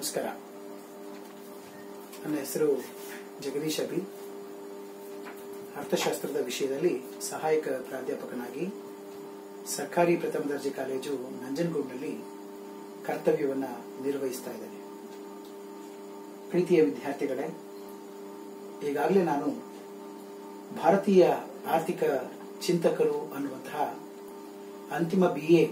ನಮಸ್ಕಾರ ನನ್ನ ಹೆಸರು ಜಗದೀಶ್ ಅಭಿ ಅರ್ಥಶಾಸ್ತ್ರದ ವಿಷಯದಲ್ಲಿ ಸಹಾಯಕ ಪ್ರಾಧ್ಯಾಪಕನಾಗಿ ಸರ್ಕಾರಿ ಪ್ರಥಮ ದರ್ಜೆ ಕಾಲೇಜು ನಂಜನಗೂಡಿನಲ್ಲಿ ಕರ್ತವ್ಯವನ್ನು ನಿರ್ವಹಿಸ್ತಾ ಇದ್ದೇನೆ ಪ್ರೀತಿಯ ವಿದ್ಯಾರ್ಥಿಗಳೇ ಈಗಾಗಲೇ ನಾನು ಭಾರತೀಯ ಆರ್ಥಿಕ ಚಿಂತಕರು ಅನ್ನುವಂತಹ ಅಂತಿಮ ಬಿ ಎ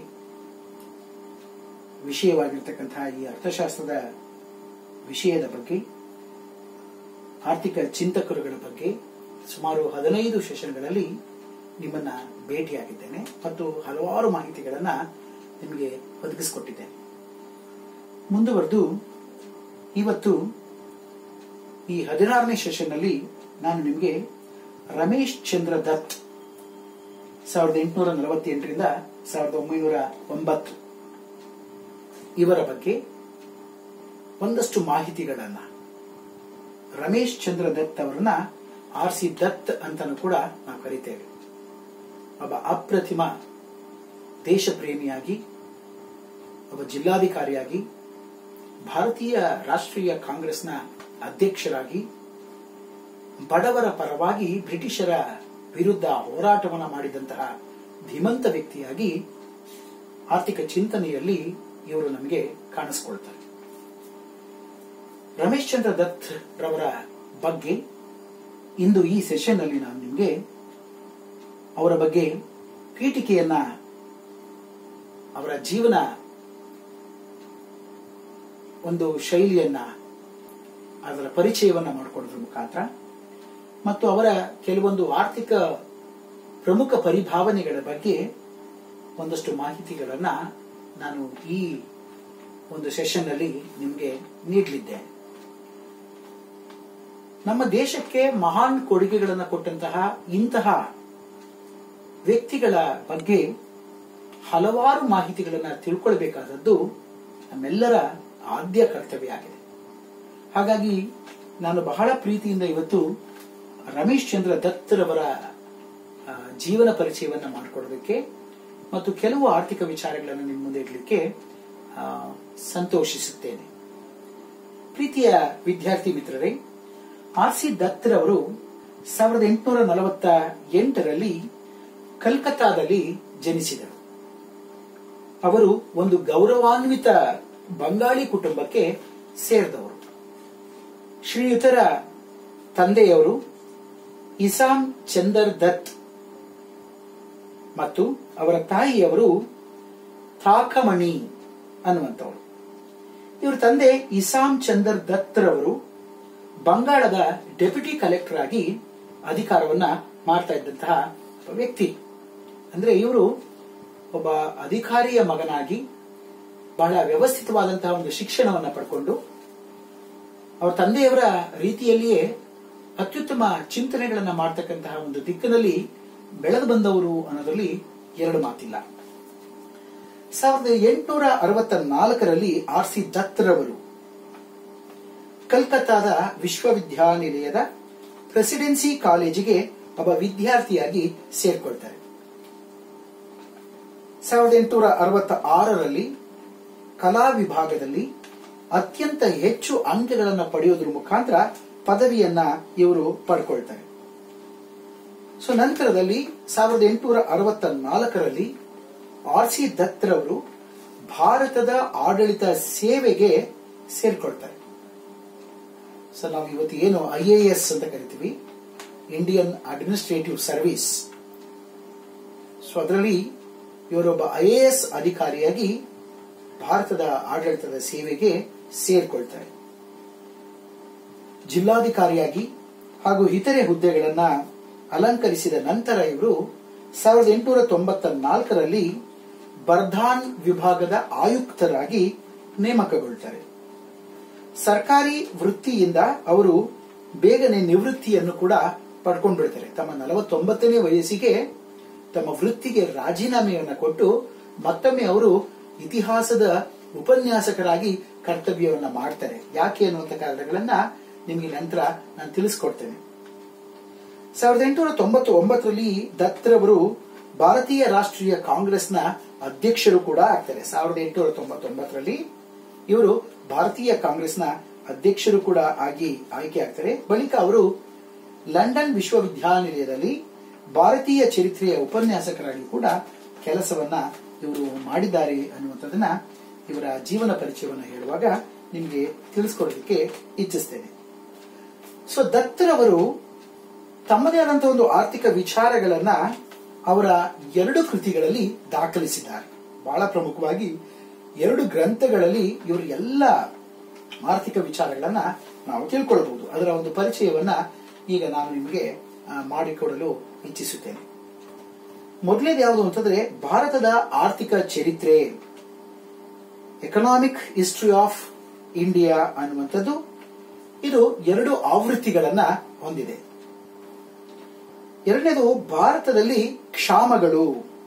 ವಿಷಯವಾಗಿರ್ತಕ್ಕಂತಹ ಈ ಅರ್ಥಶಾಸ್ತ್ರದ ವಿಷಯದ ಬಗ್ಗೆ ಆರ್ಥಿಕ ಚಿಂತಕರುಗಳ ಬಗ್ಗೆ ಸುಮಾರು ಹದಿನೈದು ಸೆಷನ್ಗಳಲ್ಲಿ ನಿಮ್ಮನ್ನ ಭೇಟಿಯಾಗಿದ್ದೇನೆ ಮತ್ತು ಹಲವಾರು ಮಾಹಿತಿಗಳನ್ನ ನಿಮಗೆ ಒದಗಿಸಿಕೊಟ್ಟಿದ್ದೇನೆ ಮುಂದುವರೆದು ಇವತ್ತು ಈ ಹದಿನಾರನೇ ಸೆಷನ್ನಲ್ಲಿ ನಾನು ನಿಮಗೆ ರಮೇಶ್ ಚಂದ್ರ ದತ್ ಸಾವಿರದ ಎಂಟುನೂರ ನಲವತ್ತೆಂಟರಿಂದ ಸಾವಿರದ ಒಂಬೈನೂರ ಒಂಬತ್ತು ಇವರ ಬಗ್ಗೆ ಒಂದಷ್ಟು ಮಾಹಿತಿಗಳನ್ನ ರಮೇಶ್ ಚಂದ್ರ ದತ್ ಅವರನ್ನ ಆರ್ ಸಿ ದತ್ ಅಂತಾನು ಕೂಡ ನಾವು ಕರಿತೇವೆ ಒಬ್ಬ ಅಪ್ರತಿಮ ದೇಶ ಪ್ರೇಮಿಯಾಗಿ ಒಬ್ಬ ಜಿಲ್ಲಾಧಿಕಾರಿಯಾಗಿ ಭಾರತೀಯ ರಾಷ್ಟ್ರೀಯ ಕಾಂಗ್ರೆಸ್ನ ಅಧ್ಯಕ್ಷರಾಗಿ ಬಡವರ ಪರವಾಗಿ ಬ್ರಿಟಿಷರ ವಿರುದ್ಧ ಹೋರಾಟವನ್ನು ಮಾಡಿದಂತಹ ಧೀಮಂತ ವ್ಯಕ್ತಿಯಾಗಿ ಆರ್ಥಿಕ ಚಿಂತನೆಯಲ್ಲಿ ಇವರು ನಮಗೆ ಕಾಣಿಸ್ಕೊಳ್ತಾರೆ ರಮೇಶ್ ಚಂದ್ರ ದತ್ ರವರ ಬಗ್ಗೆ ಇಂದು ಈ ಸೆಷನ್ ಅಲ್ಲಿ ನಾನು ನಿಮಗೆ ಅವರ ಬಗ್ಗೆ ಪೀಠಿಕೆಯನ್ನ ಅವರ ಜೀವನ ಒಂದು ಶೈಲಿಯನ್ನ ಅದರ ಪರಿಚಯವನ್ನ ಮಾಡಿಕೊಳ್ಳೋದ್ರ ಮುಖಾಂತರ ಮತ್ತು ಅವರ ಕೆಲವೊಂದು ಆರ್ಥಿಕ ಪ್ರಮುಖ ಪರಿಭಾವನೆಗಳ ಬಗ್ಗೆ ಒಂದಷ್ಟು ಮಾಹಿತಿಗಳನ್ನ ನಾನು ಈ ಒಂದು ಸೆಷನ್ ಅಲ್ಲಿ ನಿಮಗೆ ನೀಡಲಿದ್ದೇನೆ ನಮ್ಮ ದೇಶಕ್ಕೆ ಮಹಾನ್ ಕೊಡುಗೆಗಳನ್ನು ಕೊಟ್ಟಂತಹ ಇಂತಹ ವ್ಯಕ್ತಿಗಳ ಬಗ್ಗೆ ಹಲವಾರು ಮಾಹಿತಿಗಳನ್ನು ತಿಳ್ಕೊಳ್ಬೇಕಾದದ್ದು ನಮ್ಮೆಲ್ಲರ ಆದ್ಯ ಕರ್ತವ್ಯ ಆಗಿದೆ ಹಾಗಾಗಿ ನಾನು ಬಹಳ ಪ್ರೀತಿಯಿಂದ ಇವತ್ತು ರಮೇಶ್ ಚಂದ್ರ ದತ್ತರವರ ಆ, ಜೀವನ ಪರಿಚಯವನ್ನ ಮಾಡಿಕೊಡೋದಕ್ಕೆ ಮತ್ತು ಕೆಲವು ಆರ್ಥಿಕ ವಿಚಾರಗಳನ್ನು ನಿಮ್ಮ ಮುಂದೆ ಇಡಲಿಕ್ಕೆ ಆ, ಸಂತೋಷಿಸುತ್ತೇನೆ ಪ್ರೀತಿಯ ವಿದ್ಯಾರ್ಥಿ ಮಿತ್ರರೇ ಆರ್ ಸಿ ದತ್ತರವರು ಸಾವಿರದ ಎಂಟುನೂರ ನಲವತ್ತ ಎಂಟರಲ್ಲಿ ಕಲ್ಕತ್ತಾದಲ್ಲಿ ಜನಿಸಿದರು ಅವರು ಒಂದು ಗೌರವಾನ್ವಿತ ಬಂಗಾಳಿ ಕುಟುಂಬಕ್ಕೆ ಸೇರಿದವರು ಶ್ರೀಯುತರ ತಂದೆಯವರು ಇಸಾಂ ಚಂದರ್ ದತ್ ಮತ್ತು ಅವರ ತಾಯಿಯವರು ಥಾಕಮಣಿ ಅನ್ನುವಂಥವರು ಇವರ ತಂದೆ ಇಸಾಂ ಚಂದರ್ ದತ್ರವರು ಬಂಗಾಳದ ಡೆಪ್ಯೂಟಿ ಕಲೆಕ್ಟರ್ ಆಗಿ ಅಧಿಕಾರವನ್ನ ಮಾಡ್ತಾ ಇದ್ದಂತಹ ಒಬ್ಬ ವ್ಯಕ್ತಿ ಅಂದ್ರೆ ಇವರು ಒಬ್ಬ ಅಧಿಕಾರಿಯ ಮಗನಾಗಿ ಬಹಳ ವ್ಯವಸ್ಥಿತವಾದಂತಹ ಒಂದು ಶಿಕ್ಷಣವನ್ನ ಪಡ್ಕೊಂಡು ಅವರ ತಂದೆಯವರ ರೀತಿಯಲ್ಲಿಯೇ ಅತ್ಯುತ್ತಮ ಚಿಂತನೆಗಳನ್ನ ಮಾಡ್ತಕ್ಕಂತಹ ಒಂದು ದಿಕ್ಕಿನಲ್ಲಿ ಬೆಳೆದು ಬಂದವರು ಅನ್ನೋದ್ರಲ್ಲಿ ಎರಡು ಮಾತಿಲ್ಲ ಸಾವಿರದ ಎಂಟುನೂರ ಅರವತ್ತ ನಾಲ್ಕರಲ್ಲಿ ಆರ್ ಸಿ ದತ್ರವರು ಕಲ್ಕತ್ತಾದ ವಿಶ್ವವಿದ್ಯಾನಿಲಯದ ಪ್ರೆಸಿಡೆನ್ಸಿ ಕಾಲೇಜಿಗೆ ಒಬ್ಬ ವಿದ್ಯಾರ್ಥಿಯಾಗಿ ಸೇರ್ಕೊಳ್ತಾರೆ ಸಾವಿರದ ಎಂಟುನೂರ ಅರವತ್ತ ಆರರಲ್ಲಿ ಕಲಾ ವಿಭಾಗದಲ್ಲಿ ಅತ್ಯಂತ ಹೆಚ್ಚು ಅಂಕಗಳನ್ನು ಪಡೆಯೋದ್ರ ಮುಖಾಂತರ ಪದವಿಯನ್ನ ಇವರು ಪಡ್ಕೊಳ್ತಾರೆ ಸೊ ನಂತರದಲ್ಲಿ ಸಾವಿರದ ಎಂಟುನೂರ ಅರವತ್ತ ನಾಲ್ಕರಲ್ಲಿ ಆರ್ ಸಿ ದತ್ರವರು ಭಾರತದ ಆಡಳಿತ ಸೇವೆಗೆ ಸೇರ್ಕೊಳ್ತಾರೆ ಸೊ ನಾವು ಇವತ್ತು ಏನು ಐ ಎ ಎಸ್ ಅಂತ ಕರಿತೀವಿ ಇಂಡಿಯನ್ ಅಡ್ಮಿನಿಸ್ಟ್ರೇಟಿವ್ ಸರ್ವಿಸ್ ಸೊ ಅದರಲ್ಲಿ ಇವರೊಬ್ಬ ಐ ಎ ಎಸ್ ಅಧಿಕಾರಿಯಾಗಿ ಭಾರತದ ಆಡಳಿತದ ಸೇವೆಗೆ ಸೇರ್ಕೊಳ್ತಾರೆ ಜಿಲ್ಲಾಧಿಕಾರಿಯಾಗಿ ಹಾಗೂ ಇತರೆ ಹುದ್ದೆಗಳನ್ನ ಅಲಂಕರಿಸಿದ ನಂತರ ಇವರು ಸಾವಿರದ ಎಂಟುನೂರ ತೊಂಬತ್ತ ನಾಲ್ಕರಲ್ಲಿ ಬರ್ಧಾನ್ ವಿಭಾಗದ ಆಯುಕ್ತರಾಗಿ ನೇಮಕಗೊಳ್ತಾರೆ ಸರ್ಕಾರಿ ವೃತ್ತಿಯಿಂದ ಅವರು ಬೇಗನೆ ನಿವೃತ್ತಿಯನ್ನು ಕೂಡ ಪಡ್ಕೊಂಡು ಬಿಡ್ತಾರೆ ತಮ್ಮ ನಲವತ್ತೊಂಬತ್ತನೇ ವಯಸ್ಸಿಗೆ ತಮ್ಮ ವೃತ್ತಿಗೆ ರಾಜೀನಾಮೆಯನ್ನು ಕೊಟ್ಟು ಮತ್ತೊಮ್ಮೆ ಅವರು ಇತಿಹಾಸದ ಉಪನ್ಯಾಸಕರಾಗಿ ಕರ್ತವ್ಯವನ್ನ ಮಾಡ್ತಾರೆ ಯಾಕೆ ಅನ್ನುವಂಥ ಕಾರಣಗಳನ್ನ ನಿಮಗೆ ನಂತರ ನಾನು ತಿಳಿಸ್ಕೊಡ್ತೇನೆ ಸಾವಿರದ ಎಂಟುನೂರ ತೊಂಬತ್ತು ಒಂಬತ್ತರಲ್ಲಿ ದತ್ರವರು ಭಾರತೀಯ ರಾಷ್ಟ್ರೀಯ ಕಾಂಗ್ರೆಸ್ನ ಅಧ್ಯಕ್ಷರು ಕೂಡ ಆಗ್ತಾರೆ ಸಾವಿರದ ಎಂಟುನೂರ ತೊಂಬತ್ತೊಂಬತ್ತರಲ್ಲಿ ಇವರು ಭಾರತೀಯ ಕಾಂಗ್ರೆಸ್ನ ಅಧ್ಯಕ್ಷರು ಕೂಡ ಆಗಿ ಆಯ್ಕೆ ಆಗ್ತಾರೆ ಬಳಿಕ ಅವರು ಲಂಡನ್ ವಿಶ್ವವಿದ್ಯಾನಿಲಯದಲ್ಲಿ ಭಾರತೀಯ ಚರಿತ್ರೆಯ ಉಪನ್ಯಾಸಕರಾಗಿ ಕೂಡ ಕೆಲಸವನ್ನ ಇವರು ಮಾಡಿದ್ದಾರೆ ಅನ್ನುವಂಥದ್ದನ್ನ ಇವರ ಜೀವನ ಪರಿಚಯವನ್ನು ಹೇಳುವಾಗ ನಿಮಗೆ ತಿಳಿಸ್ಕೊಡೋದಕ್ಕೆ ಇಚ್ಛಿಸ್ತೇನೆ ಸೊ ದತ್ತರವರು ತಮ್ಮದೇ ಆದಂತಹ ಒಂದು ಆರ್ಥಿಕ ವಿಚಾರಗಳನ್ನ ಅವರ ಎರಡು ಕೃತಿಗಳಲ್ಲಿ ದಾಖಲಿಸಿದ್ದಾರೆ ಬಹಳ ಪ್ರಮುಖವಾಗಿ ಎರಡು ಗ್ರಂಥಗಳಲ್ಲಿ ಇವರು ಎಲ್ಲ ಆರ್ಥಿಕ ವಿಚಾರಗಳನ್ನ ನಾವು ತಿಳ್ಕೊಳ್ಬಹುದು ಅದರ ಒಂದು ಪರಿಚಯವನ್ನ ಈಗ ನಾನು ನಿಮಗೆ ಆ, ಮಾಡಿಕೊಡಲು ಇಚ್ಛಿಸುತ್ತೇನೆ ಮೊದಲನೇದು ಯಾವುದು ಅಂತಂದ್ರೆ ಭಾರತದ ಆರ್ಥಿಕ ಚರಿತ್ರೆ ಎಕನಾಮಿಕ್ ಹಿಸ್ಟ್ರಿ ಆಫ್ ಇಂಡಿಯಾ ಅನ್ನುವಂಥದ್ದು ಇದು ಎರಡು ಆವೃತ್ತಿಗಳನ್ನ ಹೊಂದಿದೆ ಎರಡನೇದು ಭಾರತದಲ್ಲಿ ಕ್ಷಾಮಗಳು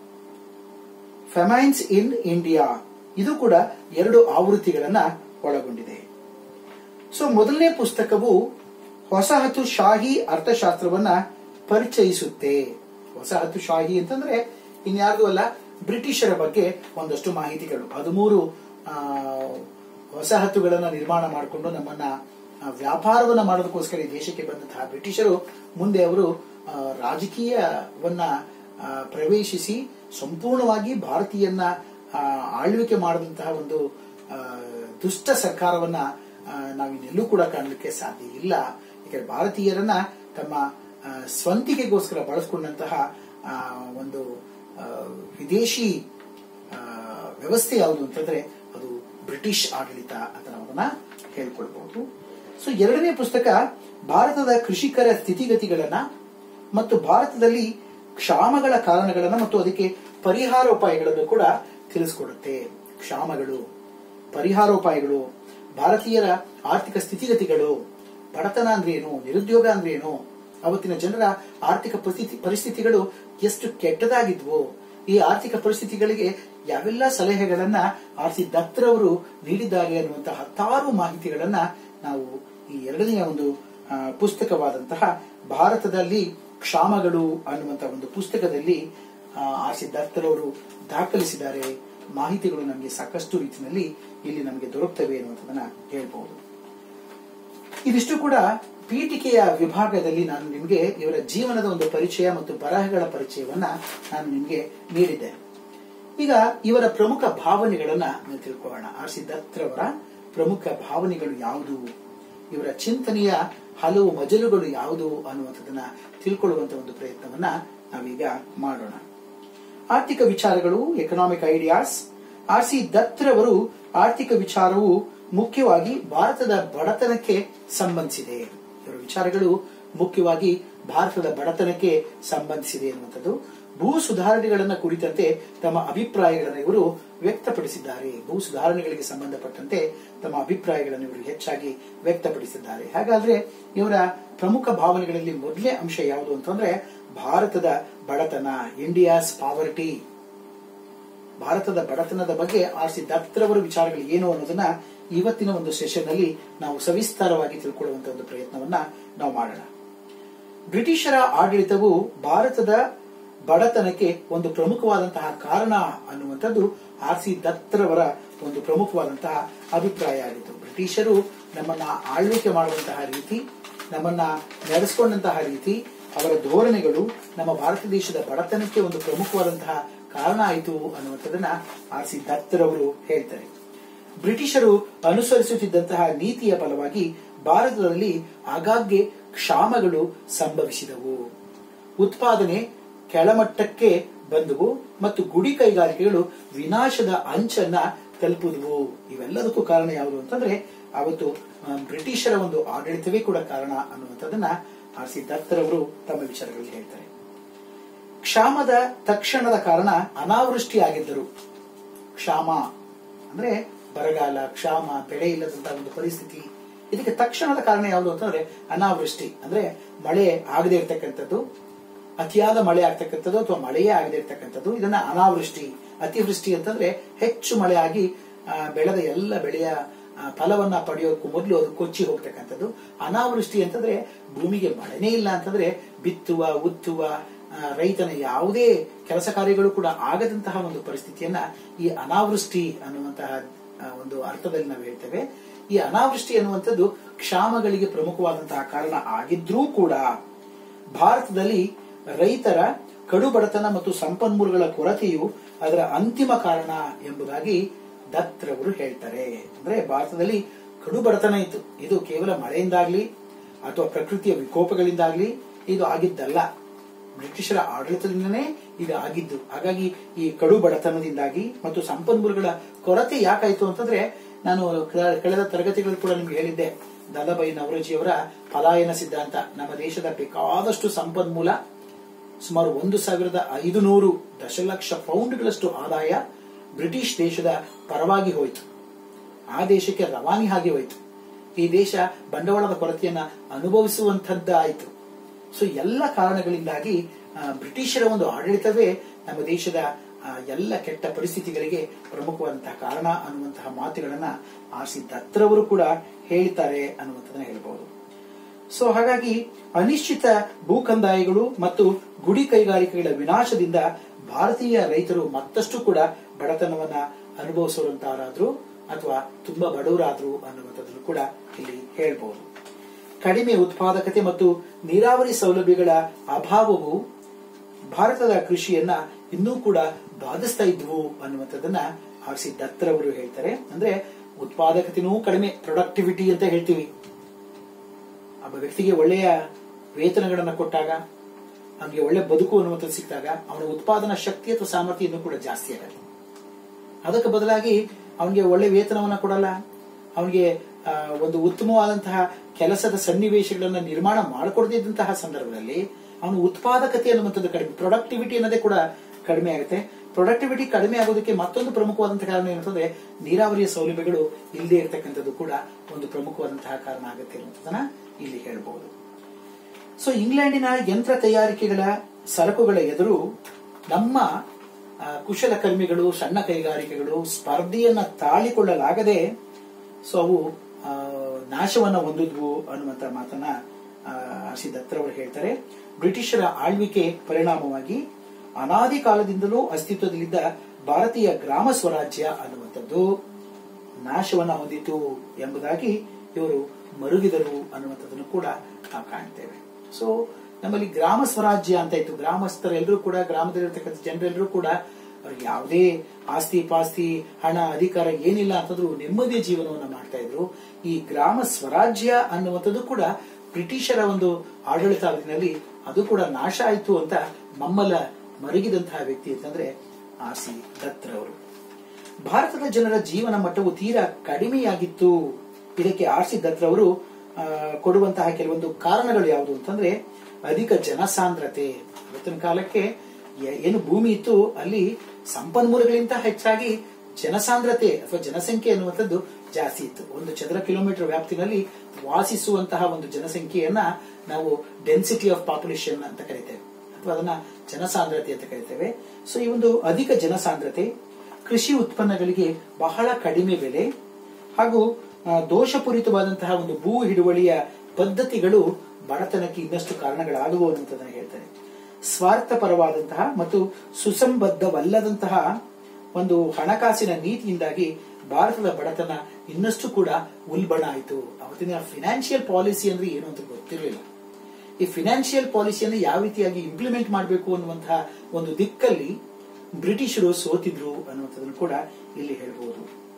ಫೆಮೈನ್ಸ್ ಇನ್ ಇಂಡಿಯಾ ಇದು ಕೂಡ ಎರಡು ಆವೃತ್ತಿಗಳನ್ನ ಒಳಗೊಂಡಿದೆ ಸೊ ಮೊದಲನೇ ಪುಸ್ತಕವು ಶಾಹಿ ಅರ್ಥಶಾಸ್ತ್ರವನ್ನ ಪರಿಚಯಿಸುತ್ತೆ ಶಾಹಿ ಅಂತಂದ್ರೆ ಇನ್ಯಾರ್ದು ಅಲ್ಲ ಬ್ರಿಟಿಷರ ಬಗ್ಗೆ ಒಂದಷ್ಟು ಮಾಹಿತಿಗಳು ಹದಿಮೂರು ಆ, ವಸಾಹತುಗಳನ್ನ ನಿರ್ಮಾಣ ಮಾಡಿಕೊಂಡು ನಮ್ಮನ್ನ ಆ, ವ್ಯಾಪಾರವನ್ನ ಮಾಡೋದಕ್ಕೋಸ್ಕರ ಈ ದೇಶಕ್ಕೆ ಬಂದಂತಹ ಬ್ರಿಟಿಷರು ಮುಂದೆ ಅವರು ಆ, ರಾಜಕೀಯವನ್ನ ಆ, ಪ್ರವೇಶಿಸಿ ಸಂಪೂರ್ಣವಾಗಿ ಭಾರತೀಯನ್ನ ಆ, ಆಳ್ವಿಕೆ ಮಾಡಿದಂತಹ ಒಂದು ಆ, ದುಷ್ಟ ಸರ್ಕಾರವನ್ನ ಆ, ನಾವಿನ್ನೆಲ್ಲೂ ಕೂಡ ಕಾಣಲಿಕ್ಕೆ ಸಾಧ್ಯ ಇಲ್ಲ ಯಾಕಂದ್ರೆ ಭಾರತೀಯರನ್ನ ತಮ್ಮ ಆ, ಸ್ವಂತಿಕೆಗೋಸ್ಕರ ಬಳಸ್ಕೊಂಡಂತಹ ಆ, ಒಂದು ಆ, ವಿದೇಶಿ ಆ, ವ್ಯವಸ್ಥೆ ಯಾವುದು ಅಂತಂದ್ರೆ ಅದು ಬ್ರಿಟಿಷ್ ಆಡಳಿತ ಅಂತ ನಾವನ್ನ ಹೇಳ್ಕೊಳ್ಬಹುದು ಸೊ ಎರಡನೇ ಪುಸ್ತಕ ಭಾರತದ ಕೃಷಿಕರ ಸ್ಥಿತಿಗತಿಗಳನ್ನ ಮತ್ತು ಭಾರತದಲ್ಲಿ ಕ್ಷಾಮಗಳ ಕಾರಣಗಳನ್ನ ಮತ್ತು ಅದಕ್ಕೆ ಪರಿಹಾರೋಪಾಯಗಳನ್ನು ಕೂಡ ತಿಳಿಸ್ಕೊಡುತ್ತೆ ಕ್ಷಾಮಗಳು ಪರಿಹಾರೋಪಾಯಗಳು ಭಾರತೀಯರ ಆರ್ಥಿಕ ಸ್ಥಿತಿಗತಿಗಳು ಬಡತನ ಅಂದ್ರೇನು ನಿರುದ್ಯೋಗ ಅಂದ್ರೇನು ಅವತ್ತಿನ ಜನರ ಆರ್ಥಿಕ ಪರಿಸ್ಥಿತಿ ಪರಿಸ್ಥಿತಿಗಳು ಎಷ್ಟು ಕೆಟ್ಟದಾಗಿದ್ವು ಈ ಆರ್ಥಿಕ ಪರಿಸ್ಥಿತಿಗಳಿಗೆ ಯಾವೆಲ್ಲ ಸಲಹೆಗಳನ್ನ ಆರ್ ಸಿ ದತ್ತರವರು ನೀಡಿದ್ದಾರೆ ಅನ್ನುವಂತಹ ಹತ್ತಾರು ಮಾಹಿತಿಗಳನ್ನ ನಾವು ಈ ಎರಡನೆಯ ಒಂದು ಆ, ಪುಸ್ತಕವಾದಂತಹ ಭಾರತದಲ್ಲಿ ಕ್ಷಾಮಗಳು ಅನ್ನುವಂತಹ ಒಂದು ಪುಸ್ತಕದಲ್ಲಿ ಆರ್ ಸಿ ದತ್ತರವರು ದಾಖಲಿಸಿದ್ದಾರೆ ಮಾಹಿತಿಗಳು ನಮಗೆ ಸಾಕಷ್ಟು ರೀತಿಯಲ್ಲಿ ಇಲ್ಲಿ ನಮಗೆ ದೊರಕ್ತವೆ ಅನ್ನುವಂಥದ್ದನ್ನ ಹೇಳ್ಬಹುದು ಇದಿಷ್ಟು ಕೂಡ ಪೀಠಿಕೆಯ ವಿಭಾಗದಲ್ಲಿ ನಾನು ನಿಮಗೆ ಇವರ ಜೀವನದ ಒಂದು ಪರಿಚಯ ಮತ್ತು ಬರಹಗಳ ಪರಿಚಯವನ್ನ ನಾನು ನಿಮಗೆ ನೀಡಿದ್ದೇನೆ ಈಗ ಇವರ ಪ್ರಮುಖ ಭಾವನೆಗಳನ್ನ ನಾವು ತಿಳ್ಕೊಳ್ಳೋಣ ಆರ್ ಸಿ ದತ್ರವರ ಪ್ರಮುಖ ಭಾವನೆಗಳು ಯಾವುದು ಇವರ ಚಿಂತನೆಯ ಹಲವು ಮಜಲುಗಳು ಯಾವುದು ಅನ್ನುವಂಥದ್ದನ್ನ ತಿಳ್ಕೊಳ್ಳುವಂತ ಒಂದು ಪ್ರಯತ್ನವನ್ನ ನಾವೀಗ ಮಾಡೋಣ ಆರ್ಥಿಕ ವಿಚಾರಗಳು ಎಕನಾಮಿಕ್ ಐಡಿಯಾಸ್ ಆರ್ ಸಿ ದತ್ರವರು ಆರ್ಥಿಕ ವಿಚಾರವು ಮುಖ್ಯವಾಗಿ ಭಾರತದ ಬಡತನಕ್ಕೆ ಸಂಬಂಧಿಸಿದೆ ಇವರ ವಿಚಾರಗಳು ಮುಖ್ಯವಾಗಿ ಭಾರತದ ಬಡತನಕ್ಕೆ ಸಂಬಂಧಿಸಿದೆ ಎನ್ನುವಂಥದ್ದು ಭೂ ಸುಧಾರಣೆಗಳನ್ನ ಕುರಿತಂತೆ ತಮ್ಮ ಅಭಿಪ್ರಾಯಗಳನ್ನು ಇವರು ವ್ಯಕ್ತಪಡಿಸಿದ್ದಾರೆ ಭೂ ಸುಧಾರಣೆಗಳಿಗೆ ಸಂಬಂಧಪಟ್ಟಂತೆ ತಮ್ಮ ಅಭಿಪ್ರಾಯಗಳನ್ನು ಇವರು ಹೆಚ್ಚಾಗಿ ವ್ಯಕ್ತಪಡಿಸಿದ್ದಾರೆ ಹಾಗಾದ್ರೆ ಇವರ ಪ್ರಮುಖ ಭಾವನೆಗಳಲ್ಲಿ ಮೊದಲನೇ ಅಂಶ ಯಾವುದು ಅಂತಂದ್ರೆ ಭಾರತದ ಬಡತನ ಇಂಡಿಯಾಸ್ ಪಾವರ್ಟಿ ಭಾರತದ ಬಡತನದ ಬಗ್ಗೆ ಆರ್ ಸಿ ದತ್ತರವರ ವಿಚಾರಗಳು ಏನು ಅನ್ನೋದನ್ನ ಇವತ್ತಿನ ಒಂದು ಸೆಷನ್ ನಲ್ಲಿ ನಾವು ಸವಿಸ್ತಾರವಾಗಿ ತಿಳ್ಕೊಳ್ಳುವಂತ ಒಂದು ಪ್ರಯತ್ನವನ್ನ ನಾವು ಮಾಡೋಣ ಬ್ರಿಟಿಷರ ಆಡಳಿತವು ಭಾರತದ ಬಡತನಕ್ಕೆ ಒಂದು ಪ್ರಮುಖವಾದಂತಹ ಕಾರಣ ಅನ್ನುವಂಥದ್ದು ಆರ್ ಸಿ ದತ್ತರವರ ಒಂದು ಪ್ರಮುಖವಾದಂತಹ ಅಭಿಪ್ರಾಯ ಆಗಿತ್ತು ಬ್ರಿಟಿಷರು ನಮ್ಮನ್ನ ಆಳ್ವಿಕೆ ಮಾಡುವಂತಹ ರೀತಿ ನಮ್ಮನ್ನ ನಡೆಸಿಕೊಂಡಂತಹ ರೀತಿ ಅವರ ಧೋರಣೆಗಳು ನಮ್ಮ ಭಾರತ ದೇಶದ ಬಡತನಕ್ಕೆ ಒಂದು ಪ್ರಮುಖವಾದಂತಹ ಕಾರಣ ಆಯಿತು ಅನ್ನುವಂಥದ್ದನ್ನ ಆರ್ ಸಿ ದತ್ತರವರು ಹೇಳ್ತಾರೆ ಬ್ರಿಟಿಷರು ಅನುಸರಿಸುತ್ತಿದ್ದಂತಹ ನೀತಿಯ ಫಲವಾಗಿ ಭಾರತದಲ್ಲಿ ಆಗಾಗ್ಗೆ ಕ್ಷಾಮಗಳು ಸಂಭವಿಸಿದವು ಉತ್ಪಾದನೆ ಕೆಳಮಟ್ಟಕ್ಕೆ ಬಂದವು ಮತ್ತು ಗುಡಿ ಕೈಗಾರಿಕೆಗಳು ವಿನಾಶದ ಅಂಚನ್ನ ತಲುಪಿದವು ಇವೆಲ್ಲದಕ್ಕೂ ಕಾರಣ ಯಾವುದು ಅಂತಂದ್ರೆ ಅವತ್ತು ಆ, ಬ್ರಿಟಿಷರ ಒಂದು ಆಡಳಿತವೇ ಕೂಡ ಕಾರಣ ಅನ್ನುವಂಥದ್ದನ್ನ ಆರ್ ಸಿ ದತ್ತರವರು ತಮ್ಮ ವಿಚಾರಗಳಲ್ಲಿ ಹೇಳ್ತಾರೆ ಕ್ಷಾಮದ ತಕ್ಷಣದ ಕಾರಣ ಅನಾವೃಷ್ಟಿ ಆಗಿದ್ದರು ಕ್ಷಾಮ ಅಂದ್ರೆ ಬರಗಾಲ ಕ್ಷಾಮ ಬೆಳೆ ಇಲ್ಲದಂತಹ ಒಂದು ಪರಿಸ್ಥಿತಿ ಇದಕ್ಕೆ ತಕ್ಷಣದ ಕಾರಣ ಯಾವುದು ಅಂತಂದ್ರೆ ಅನಾವೃಷ್ಟಿ ಅಂದ್ರೆ ಮಳೆ ಆಗದೆ ಇರತಕ್ಕಂಥದ್ದು ಅತಿಯಾದ ಮಳೆ ಆಗ್ತಕ್ಕಂಥದ್ದು ಅಥವಾ ಮಳೆಯೇ ಆಗದೆ ಇರತಕ್ಕಂಥದ್ದು ಇದನ್ನ ಅನಾವೃಷ್ಟಿ ಅತಿವೃಷ್ಟಿ ಅಂತಂದ್ರೆ ಹೆಚ್ಚು ಮಳೆ ಆಗಿ ಆ, ಬೆಳೆದ ಎಲ್ಲ ಬೆಳೆಯ ಆ, ಫಲವನ್ನ ಪಡೆಯೋಕ್ಕೂ ಮೊದಲು ಅದು ಕೊಚ್ಚಿ ಹೋಗ್ತಕ್ಕಂಥದ್ದು ಅನಾವೃಷ್ಟಿ ಅಂತಂದ್ರೆ ಭೂಮಿಗೆ ಮಳೆನೇ ಇಲ್ಲ ಅಂತಂದ್ರೆ ಬಿತ್ತುವ ಉತ್ತುವ ಆ, ರೈತನ ಯಾವುದೇ ಕೆಲಸ ಕಾರ್ಯಗಳು ಕೂಡ ಆಗದಂತಹ ಒಂದು ಪರಿಸ್ಥಿತಿಯನ್ನ ಈ ಅನಾವೃಷ್ಟಿ ಅನ್ನುವಂತಹ ಆ, ಒಂದು ಅರ್ಥದಲ್ಲಿ ನಾವು ಹೇಳ್ತೇವೆ ಈ ಅನಾವೃಷ್ಟಿ ಅನ್ನುವಂಥದ್ದು ಕ್ಷಾಮಗಳಿಗೆ ಪ್ರಮುಖವಾದಂತಹ ಕಾರಣ ಆಗಿದ್ರೂ ಕೂಡ ಭಾರತದಲ್ಲಿ ರೈತರ ಕಡು ಬಡತನ ಮತ್ತು ಸಂಪನ್ಮೂಲಗಳ ಕೊರತೆಯು ಅದರ ಅಂತಿಮ ಕಾರಣ ಎಂಬುದಾಗಿ ದತ್ರವರು ಹೇಳ್ತಾರೆ ಅಂದ್ರೆ ಭಾರತದಲ್ಲಿ ಕಡು ಬಡತನ ಇತ್ತು ಇದು ಕೇವಲ ಮಳೆಯಿಂದಾಗ್ಲಿ ಅಥವಾ ಪ್ರಕೃತಿಯ ವಿಕೋಪಗಳಿಂದಾಗ್ಲಿ ಇದು ಆಗಿದ್ದಲ್ಲ ಬ್ರಿಟಿಷರ ಆಡಳಿತದಿಂದನೇ ಇದು ಆಗಿದ್ದು ಹಾಗಾಗಿ ಈ ಕಡು ಬಡತನದಿಂದಾಗಿ ಮತ್ತು ಸಂಪನ್ಮೂಲಗಳ ಕೊರತೆ ಯಾಕಾಯ್ತು ಅಂತಂದ್ರೆ ನಾನು ಕ- ಕಳೆದ ತರಗತಿಗಳಲ್ಲಿ ಕೂಡ ನಿಮ್ಗೆ ಹೇಳಿದ್ದೆ ದಾದಾಬಾಯಿ ನವರೋಜಿಯವರ ಪಲಾಯನ ಸಿದ್ಧಾಂತ ನಮ್ಮ ದೇಶದ ಬೇಕಾದಷ್ಟು ಸಂಪನ್ಮೂಲ ಸುಮಾರು ಒಂದು ಸಾವಿರದ ಐದು ನೂರು ದಶಲಕ್ಷ ಪೌಂಡ್ಗಳಷ್ಟು ಆದಾಯ ಬ್ರಿಟಿಷ್ ದೇಶದ ಪರವಾಗಿ ಹೋಯಿತು ಆ ದೇಶಕ್ಕೆ ರವಾನಿ ಆಗಿ ಹೋಯಿತು ಈ ದೇಶ ಬಂಡವಾಳದ ಕೊರತೆಯನ್ನ ಅನುಭವಿಸುವಂತದ್ದಾಯಿತು ಸೊ ಎಲ್ಲ ಕಾರಣಗಳಿಂದಾಗಿ ಆ, ಬ್ರಿಟಿಷರ ಒಂದು ಆಡಳಿತವೇ ನಮ್ಮ ದೇಶದ ಆ, ಎಲ್ಲ ಕೆಟ್ಟ ಪರಿಸ್ಥಿತಿಗಳಿಗೆ ಪ್ರಮುಖವಾದಂತಹ ಕಾರಣ ಅನ್ನುವಂತಹ ಮಾತುಗಳನ್ನ ಆರ್ ಸಿ ದತ್ರವರು ಕೂಡ ಹೇಳ್ತಾರೆ ಅನ್ನುವಂಥದ್ದನ್ನ ಹೇಳ್ಬಹುದು ಸೊ ಹಾಗಾಗಿ ಅನಿಶ್ಚಿತ ಭೂಕಂದಾಯಗಳು ಮತ್ತು ಗುಡಿ ಕೈಗಾರಿಕೆಗಳ ವಿನಾಶದಿಂದ ಭಾರತೀಯ ರೈತರು ಮತ್ತಷ್ಟು ಕೂಡ ಬಡತನವನ್ನ ಅನುಭವಿಸುವಂತಹರಾದ್ರು ಅಥವಾ ತುಂಬಾ ಬಡವರಾದ್ರು ಅನ್ನುವಂಥದ್ದನ್ನು ಕೂಡ ಇಲ್ಲಿ ಹೇಳ್ಬಹುದು ಕಡಿಮೆ ಉತ್ಪಾದಕತೆ ಮತ್ತು ನೀರಾವರಿ ಸೌಲಭ್ಯಗಳ ಅಭಾವವು ಭಾರತದ ಕೃಷಿಯನ್ನ ಇನ್ನೂ ಕೂಡ ಬಾಧಿಸ್ತಾ ಇದ್ವು ಅನ್ನುವಂಥದ್ದನ್ನ ಆರ್ ಸಿ ದತ್ತರವರು ಹೇಳ್ತಾರೆ ಅಂದ್ರೆ ಉತ್ಪಾದಕತೆನೂ ಕಡಿಮೆ ಪ್ರೊಡಕ್ಟಿವಿಟಿ ಅಂತ ಹೇಳ್ತೀವಿ ಒಬ್ಬ ವ್ಯಕ್ತಿಗೆ ಒಳ್ಳೆಯ ವೇತನಗಳನ್ನ ಕೊಟ್ಟಾಗ ಅವನಿಗೆ ಒಳ್ಳೆ ಬದುಕು ಅನ್ನುವಂಥದ್ದು ಸಿಕ್ಕಿದಾಗ ಅವನ ಉತ್ಪಾದನಾ ಶಕ್ತಿ ಅಥವಾ ಸಾಮರ್ಥ್ಯ ಇನ್ನೂ ಕೂಡ ಜಾಸ್ತಿ ಆಗತ್ತೆ ಅದಕ್ಕೆ ಬದಲಾಗಿ ಅವನಿಗೆ ಒಳ್ಳೆ ವೇತನವನ್ನ ಕೊಡಲ್ಲ ಅವನಿಗೆ ಆ, ಒಂದು ಉತ್ತಮವಾದಂತಹ ಕೆಲಸದ ಸನ್ನಿವೇಶಗಳನ್ನ ನಿರ್ಮಾಣ ಮಾಡಿಕೊಡದಿದ್ದಂತಹ ಸಂದರ್ಭದಲ್ಲಿ ಅವನು ಉತ್ಪಾದಕತೆ ಅನ್ನುವಂಥದ್ದು ಕಡಿಮೆ ಪ್ರೊಡಕ್ಟಿವಿಟಿ ಅನ್ನೋದೇ ಕೂಡ ಕಡಿಮೆ ಆಗುತ್ತೆ ಪ್ರೊಡಕ್ಟಿವಿಟಿ ಕಡಿಮೆ ಆಗೋದಕ್ಕೆ ಮತ್ತೊಂದು ಪ್ರಮುಖವಾದಂತಹ ಕಾರಣ ಏನಂತಂದ್ರೆ ನೀರಾವರಿಯ ಸೌಲಭ್ಯಗಳು ಇಲ್ಲದೆ ಇರತಕ್ಕಂಥದ್ದು ಕೂಡ ಒಂದು ಪ್ರಮುಖವಾದಂತಹ ಕಾರಣ ಆಗುತ್ತೆ ಅನ್ನುವಂಥದ್ದನ್ನ ಇಲ್ಲಿ ಹೇಳ್ಬಹುದು ಸೊ ಇಂಗ್ಲೆಂಡಿನ ಯಂತ್ರ ತಯಾರಿಕೆಗಳ ಸರಕುಗಳ ಎದುರು ನಮ್ಮ ಆ, ಕುಶಲಕರ್ಮಿಗಳು ಸಣ್ಣ ಕೈಗಾರಿಕೆಗಳು ಸ್ಪರ್ಧೆಯನ್ನ ತಾಳಿಕೊಳ್ಳಲಾಗದೆ ಸೊ ಅವು ಆ, ನಾಶವನ್ನ ಹೊಂದಿದ್ವು ಅನ್ನುವಂತ ಮಾತನ್ನ ಆರ್ ಸಿ ದತ್ತರವರು ಹೇಳ್ತಾರೆ ಬ್ರಿಟಿಷರ ಆಳ್ವಿಕೆ ಪರಿಣಾಮವಾಗಿ ಅನಾದಿ ಕಾಲದಿಂದಲೂ ಅಸ್ತಿತ್ವದಲ್ಲಿದ್ದ ಭಾರತೀಯ ಗ್ರಾಮ ಸ್ವರಾಜ್ಯ ಅನ್ನುವಂಥದ್ದು ನಾಶವನ್ನ ಹೊಂದಿತು ಎಂಬುದಾಗಿ ಇವರು ಮರುಗಿದರು ಅನ್ನುವಂಥದ್ದನ್ನು ಕೂಡ ನಾವು ಕಾಣ್ತೇವೆ ಸೊ ನಮ್ಮಲ್ಲಿ ಗ್ರಾಮ ಸ್ವರಾಜ್ಯ ಅಂತ ಇತ್ತು ಗ್ರಾಮಸ್ಥರೆಲ್ಲರೂ ಕೂಡ ಗ್ರಾಮದಲ್ಲಿರ್ತಕ್ಕಂಥ ಜನರೆಲ್ಲರೂ ಕೂಡ ಅವ್ರಿಗೆ ಯಾವುದೇ ಆಸ್ತಿ ಪಾಸ್ತಿ ಹಣ ಅಧಿಕಾರ ಏನಿಲ್ಲ ಅಂತಂದ್ರು ನೆಮ್ಮದಿಯ ಜೀವನವನ್ನು ಮಾಡ್ತಾ ಇದ್ರು ಈ ಗ್ರಾಮ ಸ್ವರಾಜ್ಯ ಅನ್ನುವಂಥದ್ದು ಕೂಡ ಬ್ರಿಟಿಷರ ಒಂದು ಆಡಳಿತಾವಧಿನಲ್ಲಿ ಅದು ಕೂಡ ನಾಶ ಆಯಿತು ಅಂತ ಮಮ್ಮಲ ಮರುಗಿದಂತಹ ವ್ಯಕ್ತಿ ಅಂತಂದ್ರೆ ಆರ್ ಸಿ ದತ್ರವರು ಭಾರತದ ಜನರ ಜೀವನ ಮಟ್ಟವು ತೀರಾ ಕಡಿಮೆಯಾಗಿತ್ತು ಇದಕ್ಕೆ ಆರ್ ಸಿ ದತ್ರವರು ಆ, ಕೊಡುವಂತಹ ಕೆಲವೊಂದು ಕಾರಣಗಳು ಯಾವುದು ಅಂತಂದ್ರೆ ಅಧಿಕ ಜನಸಾಂದ್ರತೆ ಇವತ್ತಿನ ಕಾಲಕ್ಕೆ ಎ- ಏನು ಭೂಮಿ ಇತ್ತು ಅಲ್ಲಿ ಸಂಪನ್ಮೂಲಗಳಿಂದ ಹೆಚ್ಚಾಗಿ ಜನಸಾಂದ್ರತೆ ಅಥವಾ ಜನಸಂಖ್ಯೆ ಅನ್ನುವಂಥದ್ದು ಜಾಸ್ತಿ ಇತ್ತು ಒಂದು ಚದರ ಕಿಲೋಮೀಟರ್ ವ್ಯಾಪ್ತಿನಲ್ಲಿ ವಾಸಿಸುವಂತಹ ಒಂದು ಜನಸಂಖ್ಯೆಯನ್ನ ನಾವು ಡೆನ್ಸಿಟಿ ಆಫ್ ಪಾಪ್ಯುಲೇಷನ್ ಅಂತ ಕರಿತೇವೆ ಅಥವಾ ಅದನ್ನ ಜನಸಾಂದ್ರತೆ ಅಂತ ಕರಿತೇವೆ ಸೊ ಈ ಒಂದು ಅಧಿಕ ಜನಸಾಂದ್ರತೆ ಕೃಷಿ ಉತ್ಪನ್ನಗಳಿಗೆ ಬಹಳ ಕಡಿಮೆ ಬೆಲೆ ಹಾಗೂ ಆ, ದೋಷಪೂರಿತವಾದಂತಹ ಒಂದು ಭೂ ಹಿಡುವಳಿಯ ಪದ್ಧತಿಗಳು ಬಡತನಕ್ಕೆ ಇನ್ನಷ್ಟು ಕಾರಣಗಳಾಗುವು ಅನ್ನುವಂಥದ್ದನ್ನು ಹೇಳ್ತಾರೆ ಸ್ವಾರ್ಥಪರವಾದಂತಹ ಮತ್ತು ಸುಸಂಬದ್ಧವಲ್ಲದಂತಹ ಒಂದು ಹಣಕಾಸಿನ ನೀತಿಯಿಂದಾಗಿ ಭಾರತದ ಬಡತನ ಇನ್ನಷ್ಟು ಕೂಡ ಉಲ್ಬಣ ಆಯಿತು ಅವತ್ತಿನ ಫಿನಾನ್ಷಿಯಲ್ ಪಾಲಿಸಿ ಅಂದ್ರೆ ಏನು ಅಂತ ಗೊತ್ತಿರಲಿಲ್ಲ ಈ ಫಿನಾನ್ಷಿಯಲ್ ಪಾಲಿಸಿಯನ್ನು ಯಾವ ರೀತಿಯಾಗಿ ಇಂಪ್ಲಿಮೆಂಟ್ ಮಾಡಬೇಕು ಅನ್ನುವಂತಹ ಒಂದು ದಿಕ್ಕಲ್ಲಿ ಬ್ರಿಟಿಷರು ಸೋತಿದ್ರು ಅನ್ನುವಂಥದ್ದನ್ನು ಕೂಡ ಇಲ್ಲಿ ಹೇಳ್ಬೋದು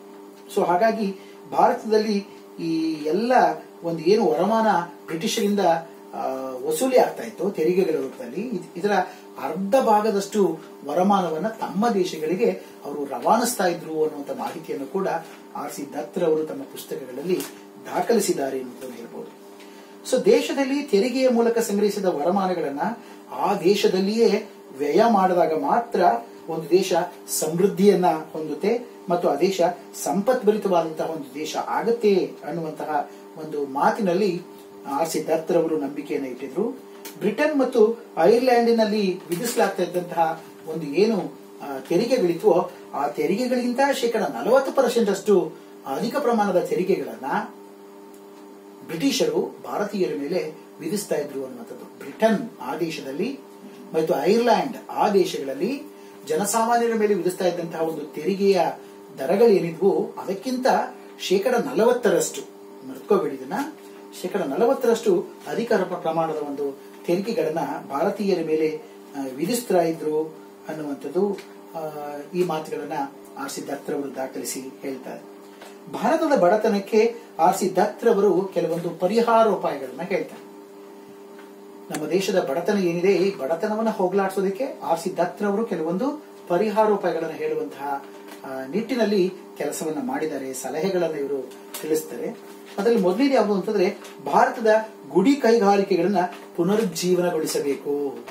ಸೊ ಹಾಗಾಗಿ ಭಾರತದಲ್ಲಿ ಈ ಎಲ್ಲ ಒಂದು ಏನು ವರಮಾನ ಬ್ರಿಟಿಷರಿಂದ ಆ, ವಸೂಲಿ ಆಗ್ತಾ ಇತ್ತು ತೆರಿಗೆಗಳ ರೂಪದಲ್ಲಿ ಇದ್- ಇದರ ಅರ್ಧ ಭಾಗದಷ್ಟು ವರಮಾನವನ್ನ ತಮ್ಮ ದೇಶಗಳಿಗೆ ಅವರು ರವಾನಿಸ್ತಾ ಇದ್ರು ಅನ್ನುವಂಥ ಮಾಹಿತಿಯನ್ನು ಕೂಡ ಆರ್ ಸಿ ದತ್ತರವರು ತಮ್ಮ ಪುಸ್ತಕಗಳಲ್ಲಿ ದಾಖಲಿಸಿದ್ದಾರೆ ಎನ್ನುವುದನ್ನು ಹೇಳ್ಬೋದು ಸೊ ದೇಶದಲ್ಲಿ ತೆರಿಗೆಯ ಮೂಲಕ ಸಂಗ್ರಹಿಸಿದ ವರಮಾನಗಳನ್ನ ಆ ದೇಶದಲ್ಲಿಯೇ ವ್ಯಯ ಮಾಡಿದಾಗ ಮಾತ್ರ ಒಂದು ದೇಶ ಸಮೃದ್ಧಿಯನ್ನ ಹೊಂದುತ್ತೆ ಮತ್ತು ಆ ದೇಶ ಸಂಪತ್ಭರಿತವಾದಂತಹ ಒಂದು ದೇಶ ಆಗತ್ತೆ ಅನ್ನುವಂತಹ ಒಂದು ಮಾತಿನಲ್ಲಿ ಆರ್ ಸಿ ದತ್ತರವರು ನಂಬಿಕೆಯನ್ನು ಇಟ್ಟಿದ್ರು ಬ್ರಿಟನ್ ಮತ್ತು ಐರ್ಲೆಂಡಿನಲ್ಲಿ ವಿಧಿಸಲಾಗ್ತಾ ಇದ್ದಂತಹ ಒಂದು ಏನು ಆ, ತೆರಿಗೆಗಳಿತ್ವೋ ಆ ತೆರಿಗೆಗಳಿಗಿಂತ ಶೇಕಡ ನಲವತ್ತು ಪರ್ಸೆಂಟ್ ಅಷ್ಟು ಅಧಿಕ ಪ್ರಮಾಣದ ತೆರಿಗೆಗಳನ್ನ ಬ್ರಿಟಿಷರು ಭಾರತೀಯರ ಮೇಲೆ ವಿಧಿಸ್ತಾ ಇದ್ರು ಅನ್ನುವಂಥದ್ದು ಬ್ರಿಟನ್ ಆ ದೇಶದಲ್ಲಿ ಮತ್ತು ಐರ್ಲ್ಯಾಂಡ್ ಆ ದೇಶಗಳಲ್ಲಿ ಜನಸಾಮಾನ್ಯರ ಮೇಲೆ ವಿಧಿಸ್ತಾ ಇದ್ದಂತಹ ಒಂದು ತೆರಿಗೆಯ ದರಗಳೇನಿದ್ವು ಅದಕ್ಕಿಂತ ಶೇಕಡ ನಲವತ್ತರಷ್ಟು ಮರ್ತ್ಕೋಬೇಡಿ ಇದನ್ನ ಶೇಕಡ ನಲವತ್ತರಷ್ಟು ಅಧಿಕ ರ- ಪ್ರಮಾಣದ ಒಂದು ತೆರಿಗೆಗಳನ್ನ ಭಾರತೀಯರ ಮೇಲೆ ಆ, ವಿಧಿಸ್ತಾ ಇದ್ರು ಅನ್ನುವಂಥದ್ದು ಆ, ಈ ಮಾತುಗಳನ್ನ ಆರ್ ಸಿ ದತ್ತರವರು ದಾಖಲಿಸಿ ಹೇಳ್ತಾರೆ ಭಾರತದ ಬಡತನಕ್ಕೆ ಆರ್ ಸಿ ದತ್ತರವರು ಕೆಲವೊಂದು ಪರಿಹಾರೋಪಾಯಗಳನ್ನ ಹೇಳ್ತಾರೆ ನಮ್ಮ ದೇಶದ ಬಡತನ ಏನಿದೆ ಈ ಬಡತನವನ್ನ ಹೋಗಲಾಡಿಸೋದಕ್ಕೆ ಆರ್ ಸಿ ದತ್ತರವರು ಕೆಲವೊಂದು ಪರಿಹಾರೋಪಾಯಗಳನ್ನು ಹೇಳುವಂತಹ ಆ, ನಿಟ್ಟಿನಲ್ಲಿ ಕೆಲಸವನ್ನ ಮಾಡಿದ್ದಾರೆ ಸಲಹೆಗಳನ್ನು ಇವರು ತಿಳಿಸ್ತಾರೆ ಅದರಲ್ಲಿ ಮೊದಲನೇದು ಯಾವುದು ಅಂತಂದ್ರೆ ಭಾರತದ ಗುಡಿ ಕೈಗಾರಿಕೆಗಳನ್ನ ಪುನರುಜ್ಜೀವನಗೊಳಿಸಬೇಕು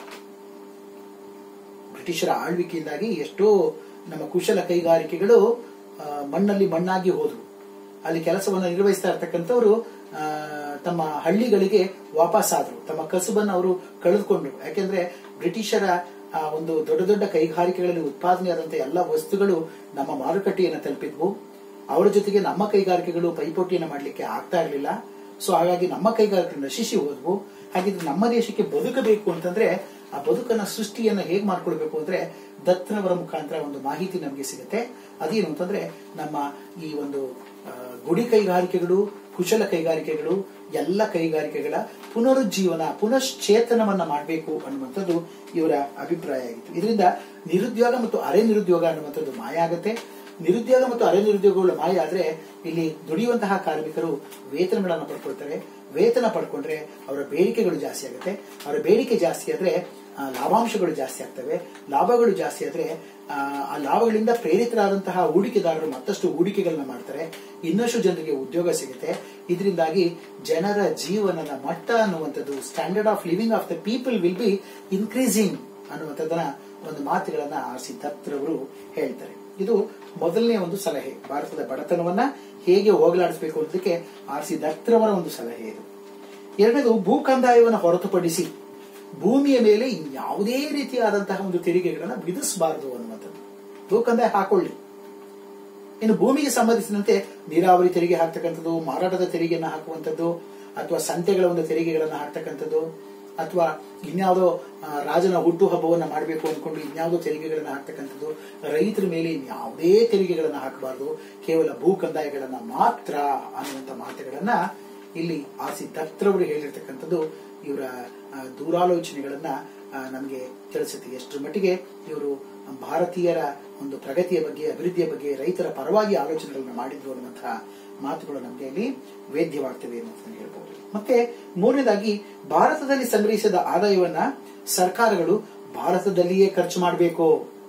ಬ್ರಿಟಿಷರ ಆಳ್ವಿಕೆಯಿಂದಾಗಿ ಎಷ್ಟೋ ನಮ್ಮ ಕುಶಲ ಕೈಗಾರಿಕೆಗಳು ಆ, ಮಣ್ಣಲ್ಲಿ ಮಣ್ಣಾಗಿ ಹೋದವು ಅಲ್ಲಿ ಕೆಲಸವನ್ನು ನಿರ್ವಹಿಸ್ತಾ ಇರ್ತಕ್ಕಂಥವ್ರು ಆ, ತಮ್ಮ ಹಳ್ಳಿಗಳಿಗೆ ವಾಪಸ್ ಆದ್ರು ತಮ್ಮ ಕಸುಬನ್ನು ಅವರು ಕಳೆದುಕೊಂಡ್ರು ಯಾಕೆಂದ್ರೆ ಬ್ರಿಟಿಷರ ಆ, ಒಂದು ದೊಡ್ಡ ದೊಡ್ಡ ಕೈಗಾರಿಕೆಗಳಲ್ಲಿ ಉತ್ಪಾದನೆಯಾದಂತಹ ಎಲ್ಲ ವಸ್ತುಗಳು ನಮ್ಮ ಮಾರುಕಟ್ಟೆಯನ್ನು ತಲುಪಿದ್ವು ಅವರ ಜೊತೆಗೆ ನಮ್ಮ ಕೈಗಾರಿಕೆಗಳು ಪೈಪೋಟಿಯನ್ನು ಮಾಡಲಿಕ್ಕೆ ಆಗ್ತಾ ಇರಲಿಲ್ಲ ಸೊ ಹಾಗಾಗಿ ನಮ್ಮ ಕೈಗಾರಿಕೆಗಳು ನಶಿಸಿ ಹೋದ್ವು ಹಾಗಿದ್ರೆ ನಮ್ಮ ದೇಶಕ್ಕೆ ಬದುಕಬೇಕು ಅಂತಂದ್ರೆ ಆ ಬದುಕನ್ನ ಸೃಷ್ಟಿಯನ್ನ ಹೇಗ್ ಮಾಡ್ಕೊಳ್ಬೇಕು ಅಂದ್ರೆ ದತ್ತನವರ ಮುಖಾಂತರ ಒಂದು ಮಾಹಿತಿ ನಮಗೆ ಸಿಗುತ್ತೆ ಅದೇನು ಅಂತಂದ್ರೆ ನಮ್ಮ ಈ ಒಂದು ಆ, ಗುಡಿ ಕೈಗಾರಿಕೆಗಳು ಕುಶಲ ಕೈಗಾರಿಕೆಗಳು ಎಲ್ಲ ಕೈಗಾರಿಕೆಗಳ ಪುನರುಜ್ಜೀವನ ಪುನಶ್ಚೇತನವನ್ನ ಮಾಡಬೇಕು ಅನ್ನುವಂಥದ್ದು ಇವರ ಅಭಿಪ್ರಾಯ ಆಗಿತ್ತು ಇದರಿಂದ ನಿರುದ್ಯೋಗ ಮತ್ತು ಅರೆ ನಿರುದ್ಯೋಗ ಅನ್ನುವಂಥದ್ದು ಮಾಯ ಆಗುತ್ತೆ ನಿರುದ್ಯೋಗ ಮತ್ತು ಅರೆ ನಿರುದ್ಯೋಗಗಳು ಮಾಯ ಆದ್ರೆ ಇಲ್ಲಿ ದುಡಿಯುವಂತಹ ಕಾರ್ಮಿಕರು ವೇತನಗಳನ್ನು ಪಡ್ಕೊಳ್ತಾರೆ ವೇತನ ಪಡ್ಕೊಂಡ್ರೆ ಅವರ ಬೇಡಿಕೆಗಳು ಜಾಸ್ತಿ ಆಗುತ್ತೆ ಅವರ ಬೇಡಿಕೆ ಜಾಸ್ತಿ ಆದ್ರೆ ಆ, ಲಾಭಾಂಶಗಳು ಜಾಸ್ತಿ ಆಗ್ತವೆ ಲಾಭಗಳು ಜಾಸ್ತಿ ಆದ್ರೆ ಆ, ಆ ಲಾಭಗಳಿಂದ ಪ್ರೇರಿತರಾದಂತಹ ಹೂಡಿಕೆದಾರರು ಮತ್ತಷ್ಟು ಹೂಡಿಕೆಗಳನ್ನ ಮಾಡ್ತಾರೆ ಇನ್ನಷ್ಟು ಜನರಿಗೆ ಉದ್ಯೋಗ ಸಿಗುತ್ತೆ ಇದರಿಂದಾಗಿ ಜನರ ಜೀವನದ ಮಟ್ಟ ಅನ್ನುವಂಥದ್ದು standard of living of the people will be increasing ಅನ್ನುವಂಥದ್ದನ್ನ ಒಂದು ಮಾತುಗಳನ್ನ ಆರ್ ಸಿ ದತ್ತರವರು ಹೇಳ್ತಾರೆ ಇದು ಮೊದಲನೇ ಒಂದು ಸಲಹೆ ಭಾರತದ ಬಡತನವನ್ನ ಹೇಗೆ ಹೋಗಲಾಡಿಸಬೇಕು ಅನ್ನೋದಕ್ಕೆ ಆರ್ ಸಿ ದತ್ತರವರ ಒಂದು ಸಲಹೆ ಇದು ಎರಡನೇದು ಭೂ ಕಂದಾಯವನ್ನು ಹೊರತುಪಡಿಸಿ ಭೂಮಿಯ ಮೇಲೆ ಯಾವುದೇ ರೀತಿಯಾದಂತಹ ಒಂದು ತೆರಿಗೆಗಳನ್ನ ವಿಧಿಸಬಾರದು ಅನ್ನುವಂಥದ್ದು ಭೂ ಕಂದಾಯ ಹಾಕೊಳ್ಳಿ ಇನ್ನು ಭೂಮಿಗೆ ಸಂಬಂಧಿಸಿದಂತೆ ನೀರಾವರಿ ತೆರಿಗೆ ಹಾಕ್ತಕ್ಕಂಥದ್ದು ಮಾರಾಟದ ತೆರಿಗೆಯನ್ನು ಹಾಕುವಂಥದ್ದು ಅಥವಾ ಸಂತೆಗಳ ಒಂದು ತೆರಿಗೆಗಳನ್ನು ಹಾಕ್ತಕ್ಕಂಥದ್ದು ಅಥವಾ ಇನ್ಯಾವುದೋ ಆ, ರಾಜನ ಹುಟ್ಟು ಹಬ್ಬವನ್ನ ಮಾಡಬೇಕು ಅನ್ಕೊಂಡು ಇನ್ಯಾವುದೋ ತೆರಿಗೆಗಳನ್ನ ಹಾಕ್ತಕ್ಕಂಥದ್ದು ರೈತರ ಮೇಲೆ ಯಾವುದೇ ತೆರಿಗೆಗಳನ್ನ ಹಾಕಬಾರದು ಕೇವಲ ಭೂ ಕಂದಾಯಗಳನ್ನ ಮಾತ್ರ ಅನ್ನುವಂಥ ಮಾತುಗಳನ್ನ ಇಲ್ಲಿ ಆರ್ ಸಿ ದತ್ತರವರು ಹೇಳಿರ್ತಕ್ಕಂಥದ್ದು ಇವರ ಆ, ದೂರಾಲೋಚನೆಗಳನ್ನ ಆ, ನಮಗೆ ತಿಳಿಸುತ್ತೆ ಎಷ್ಟರ ಮಟ್ಟಿಗೆ ಇವರು ಭಾರತೀಯರ ಒಂದು ಪ್ರಗತಿಯ ಬಗ್ಗೆ ಅಭಿವೃದ್ಧಿಯ ಬಗ್ಗೆ ರೈತರ ಪರವಾಗಿ ಆಲೋಚನೆಗಳನ್ನ ಮಾಡಿದ್ರು ಅನ್ನುವಂತಹ ಮಾತುಗಳು ನಮಗೆ ಇಲ್ಲಿ ವೇದ್ಯವಾಗ್ತವೆ ಅಂತ ಹೇಳ್ಬೋದು ಮತ್ತೆ ಮೂರನೇದಾಗಿ ಭಾರತದಲ್ಲಿ ಸಂಗ್ರಹಿಸಿದ ಆದಾಯವನ್ನ ಸರ್ಕಾರಗಳು ಭಾರತದಲ್ಲಿಯೇ ಖರ್ಚು ಮಾಡಬೇಕು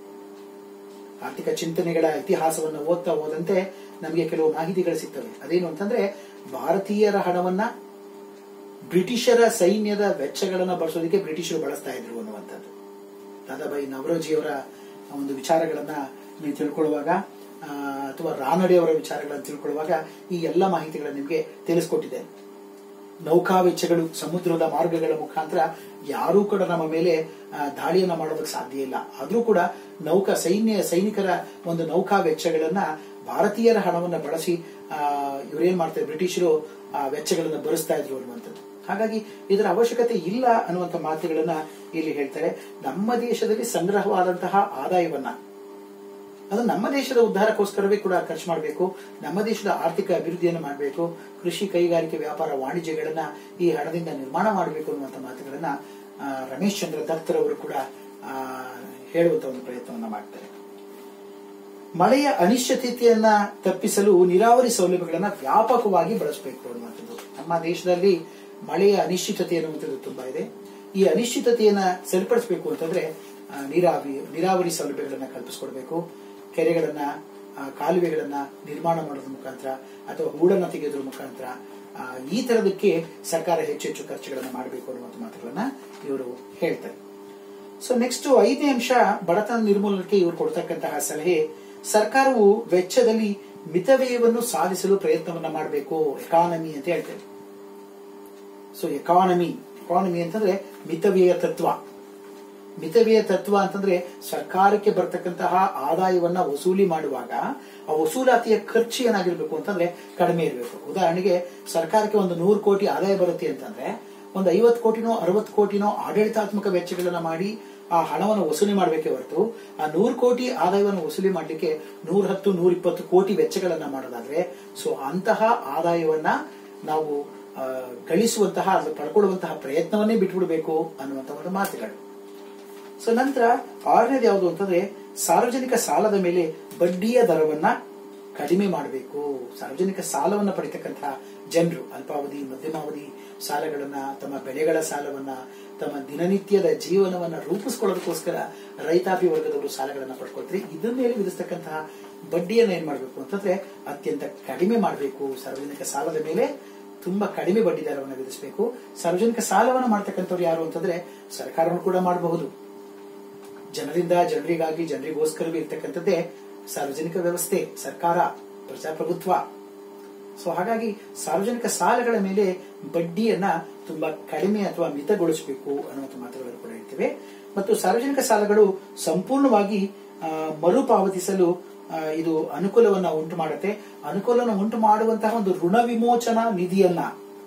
ಆರ್ಥಿಕ ಚಿಂತನೆಗಳ ಇತಿಹಾಸವನ್ನು ಓದ್ತಾ ಹೋದಂತೆ ನಮಗೆ ಕೆಲವು ಮಾಹಿತಿಗಳು ಸಿಗ್ತವೆ ಅದೇನು ಅಂತಂದ್ರೆ ಭಾರತೀಯರ ಹಣವನ್ನ ಬ್ರಿಟಿಷರ ಸೈನ್ಯದ ವೆಚ್ಚಗಳನ್ನ ಬಳಸೋದಕ್ಕೆ ಬ್ರಿಟಿಷರು ಬಳಸ್ತಾ ಇದ್ರು ಅನ್ನುವಂಥದ್ದು ದಾದಾಬಾಯಿ ನವರೋಜಿಯವರ ಒಂದು ವಿಚಾರಗಳನ್ನ ನೀವು ತಿಳ್ಕೊಳ್ಳುವಾಗ ಆ, ಅಥವಾ ರಾನಡೆಯವರ ವಿಚಾರಗಳನ್ನು ತಿಳ್ಕೊಳ್ಳುವಾಗ ಈ ಎಲ್ಲ ಮಾಹಿತಿಗಳನ್ನು ನಿಮಗೆ ತಿಳಿಸ್ಕೊಟ್ಟಿದ್ದೇನೆ ನೌಕಾ ವೆಚ್ಚಗಳು ಸಮುದ್ರದ ಮಾರ್ಗಗಳ ಮುಖಾಂತರ ಯಾರೂ ಕೂಡ ನಮ್ಮ ಮೇಲೆ ಆ, ದಾಳಿಯನ್ನ ಮಾಡೋದಕ್ಕೆ ಸಾಧ್ಯ ಇಲ್ಲ ಆದ್ರೂ ಕೂಡ ನೌಕಾ ಸೈನ್ಯ ಸೈನಿಕರ ಒಂದು ನೌಕಾ ವೆಚ್ಚಗಳನ್ನ ಭಾರತೀಯರ ಹಣವನ್ನ ಬಳಸಿ ಆ, ಇವ್ರೇನ್ ಮಾಡ್ತಾರೆ ಬ್ರಿಟಿಷರು ಆ ವೆಚ್ಚಗಳನ್ನ ಭರಿಸ್ತಾ ಇದ್ರು ಅನ್ನುವಂಥದ್ದು ಹಾಗಾಗಿ ಇದರ ಅವಶ್ಯಕತೆ ಇಲ್ಲ ಅನ್ನುವಂಥ ಮಾತುಗಳನ್ನ ಇಲ್ಲಿ ಹೇಳ್ತಾರೆ ನಮ್ಮ ದೇಶದಲ್ಲಿ ಸಂಗ್ರಹವಾದಂತಹ ಆದಾಯವನ್ನ ಅದು ನಮ್ಮ ದೇಶದ ಉದ್ಧಾರಕ್ಕೋಸ್ಕರವೇ ಕೂಡ ಖರ್ಚು ಮಾಡಬೇಕು ನಮ್ಮ ದೇಶದ ಆರ್ಥಿಕ ಅಭಿವೃದ್ಧಿಯನ್ನು ಮಾಡಬೇಕು ಕೃಷಿ ಕೈಗಾರಿಕೆ ವ್ಯಾಪಾರ ವಾಣಿಜ್ಯಗಳನ್ನ ಈ ಹಣದಿಂದ ನಿರ್ಮಾಣ ಮಾಡಬೇಕು ಅನ್ನುವಂಥ ಮಾತುಗಳನ್ನ ಆ, ರಮೇಶ್ ಚಂದ್ರ ದತ್ತರವರು ಕೂಡ ಆ, ಹೇಳುವಂತ ಒಂದು ಪ್ರಯತ್ನವನ್ನ ಮಾಡ್ತಾರೆ ಮಳೆಯ ಅನಿಶ್ಚಿತತೆಯನ್ನ ತಪ್ಪಿಸಲು ನೀರಾವರಿ ಸೌಲಭ್ಯಗಳನ್ನ ವ್ಯಾಪಕವಾಗಿ ಬಳಸಬೇಕು ಅನ್ನುವಂಥದ್ದು ನಮ್ಮ ದೇಶದಲ್ಲಿ ಮಳೆಯ ಅನಿಶ್ಚಿತತೆ ಅನ್ನುವಂಥದ್ದು ತುಂಬಾ ಇದೆ ಈ ಅನಿಶ್ಚಿತತೆಯನ್ನ ಸರಿಪಡಿಸಬೇಕು ಅಂತಂದ್ರೆ ಆ, ನೀರಾವರಿ ನೀರಾವರಿ ಸೌಲಭ್ಯಗಳನ್ನ ಕಲ್ಪಿಸ್ಕೊಡ್ಬೇಕು ಕೆರೆಗಳನ್ನ ಆ, ಕಾಲುವೆಗಳನ್ನ ನಿರ್ಮಾಣ ಮಾಡೋದ್ರ ಮುಖಾಂತರ ಅಥವಾ ಹೂಳನ್ನ ತೆಗೆಯೋದ್ರ ಮುಖಾಂತರ ಆ, ಈ ತರದಕ್ಕೆ ಸರ್ಕಾರ ಹೆಚ್ಚು ಹೆಚ್ಚು ಖರ್ಚುಗಳನ್ನ ಮಾಡಬೇಕು ಅನ್ನುವಂಥ ಮಾತುಗಳನ್ನ ಇವರು ಹೇಳ್ತಾರೆ ಸೊ ನೆಕ್ಸ್ಟ್ ಐದನೇ ಅಂಶ ಬಡತನ ನಿರ್ಮೂಲನಕ್ಕೆ ಇವರು ಕೊಡ್ತಕ್ಕಂತಹ ಸಲಹೆ ಸರ್ಕಾರವು ವೆಚ್ಚದಲ್ಲಿ ಮಿತವ್ಯಯವನ್ನು ಸಾಧಿಸಲು ಪ್ರಯತ್ನವನ್ನ ಮಾಡಬೇಕು ಎಕಾನಮಿ ಅಂತ ಹೇಳ್ತೇವೆ ಸೊ ಎಕಾನಮಿ ಎಕಾನಮಿ ಅಂತಂದ್ರೆ ಮಿತವ್ಯಯ ತತ್ವ ಮಿತವ್ಯಯ ತತ್ವ ಅಂತಂದ್ರೆ ಸರ್ಕಾರಕ್ಕೆ ಬರ್ತಕ್ಕಂತಹ ಆದಾಯವನ್ನ ವಸೂಲಿ ಮಾಡುವಾಗ ಆ ವಸೂಲಾತಿಯ ಖರ್ಚು ಏನಾಗಿರ್ಬೇಕು ಅಂತಂದ್ರೆ ಕಡಿಮೆ ಇರಬೇಕು ಉದಾಹರಣೆಗೆ ಸರ್ಕಾರಕ್ಕೆ ಒಂದು ನೂರು ಕೋಟಿ ಆದಾಯ ಬರುತ್ತೆ ಅಂತಂದ್ರೆ ಒಂದು ಐವತ್ತು ಕೋಟಿನೋ ಅರವತ್ತು ಕೋಟಿನೋ ಆಡಳಿತಾತ್ಮಕ ವೆಚ್ಚಗಳನ್ನ ಮಾಡಿ ಆ ಹಣವನ್ನು ವಸೂಲಿ ಮಾಡಬೇಕೇ ಹೊರತು ಆ ನೂರು ಕೋಟಿ ಆದಾಯವನ್ನು ವಸೂಲಿ ಮಾಡಲಿಕ್ಕೆ ನೂರ ಹತ್ತು ನೂರ ಇಪ್ಪತ್ತು ಕೋಟಿ ವೆಚ್ಚಗಳನ್ನ ಮಾಡೋದಾದ್ರೆ ಸೊ ಅಂತಹ ಆದಾಯವನ್ನ ನಾವು ಆ, ಗಳಿಸುವಂತಹ ಅದು ಪಡ್ಕೊಳ್ಳುವಂತಹ ಪ್ರಯತ್ನವನ್ನೇ ಬಿಟ್ಬಿಡ್ಬೇಕು ಅನ್ನುವಂತ ಒಂದು ಮಾತುಗಳು ಸೊ ನಂತರ ಆರನೇದು ಯಾವುದು ಅಂತಂದ್ರೆ ಸಾರ್ವಜನಿಕ ಸಾಲದ ಮೇಲೆ ಬಡ್ಡಿಯ ದರವನ್ನ ಕಡಿಮೆ ಮಾಡಬೇಕು ಸಾರ್ವಜನಿಕ ಸಾಲವನ್ನ ಪಡಿತಕ್ಕಂತಹ ಜನರು ಅಲ್ಪಾವಧಿ ಮಧ್ಯಮಾವಧಿ ಸಾಲಗಳನ್ನ ತಮ್ಮ ಬೆಳೆಗಳ ಸಾಲವನ್ನ ತಮ್ಮ ದಿನನಿತ್ಯದ ಜೀವನವನ್ನ ರೂಪಿಸ್ಕೊಳ್ಳೋದಕ್ಕೋಸ್ಕರ ರೈತಾಪಿ ವರ್ಗದವರು ಸಾಲಗಳನ್ನ ಪಡ್ಕೊಳ್ತಾರೆ ಇದ್ರ ಮೇಲೆ ವಿಧಿಸ್ತಕ್ಕಂತಹ ಬಡ್ಡಿಯನ್ನ ಏನ್ ಮಾಡಬೇಕು ಅಂತಂದ್ರೆ ಅತ್ಯಂತ ಕಡಿಮೆ ಮಾಡಬೇಕು ಸಾರ್ವಜನಿಕ ಸಾಲದ ಮೇಲೆ ತುಂಬಾ ಕಡಿಮೆ ಬಡ್ಡಿ ದರವನ್ನು ವಿಧಿಸಬೇಕು ಸಾರ್ವಜನಿಕ ಸಾಲವನ್ನು ಮಾಡ್ತಕ್ಕಂಥವ್ರು ಯಾರು ಅಂತಂದ್ರೆ ಸರ್ಕಾರವನ್ನು ಕೂಡ ಮಾಡಬಹುದು ಜನರಿಂದ ಜನರಿಗಾಗಿ ಜನರಿಗೋಸ್ಕರವೇ ಇರ್ತಕ್ಕಂಥದ್ದೇ ಸಾರ್ವಜನಿಕ ವ್ಯವಸ್ಥೆ ಸರ್ಕಾರ ಪ್ರಜಾಪ್ರಭುತ್ವ ಸೊ ಹಾಗಾಗಿ ಸಾರ್ವಜನಿಕ ಸಾಲಗಳ ಮೇಲೆ ಬಡ್ಡಿಯನ್ನ ತುಂಬಾ ಕಡಿಮೆ ಅಥವಾ ಮಿತಗೊಳಿಸಬೇಕು ಅನ್ನುವಂಥ ಮಾತುಗಳನ್ನು ಕೂಡ ಹೇಳ್ತೇವೆ ಮತ್ತು ಸಾರ್ವಜನಿಕ ಸಾಲಗಳು ಸಂಪೂರ್ಣವಾಗಿ ಆ, ಮರುಪಾವತಿಸಲು ಆ, ಇದು ಅನುಕೂಲವನ್ನ ಉಂಟು ಮಾಡುತ್ತೆ ಅನುಕೂಲವನ್ನು ಉಂಟು ಮಾಡುವಂತಹ ಒಂದು ಋಣ ವಿಮೋಚನಾ ನಿಧಿಯನ್ನ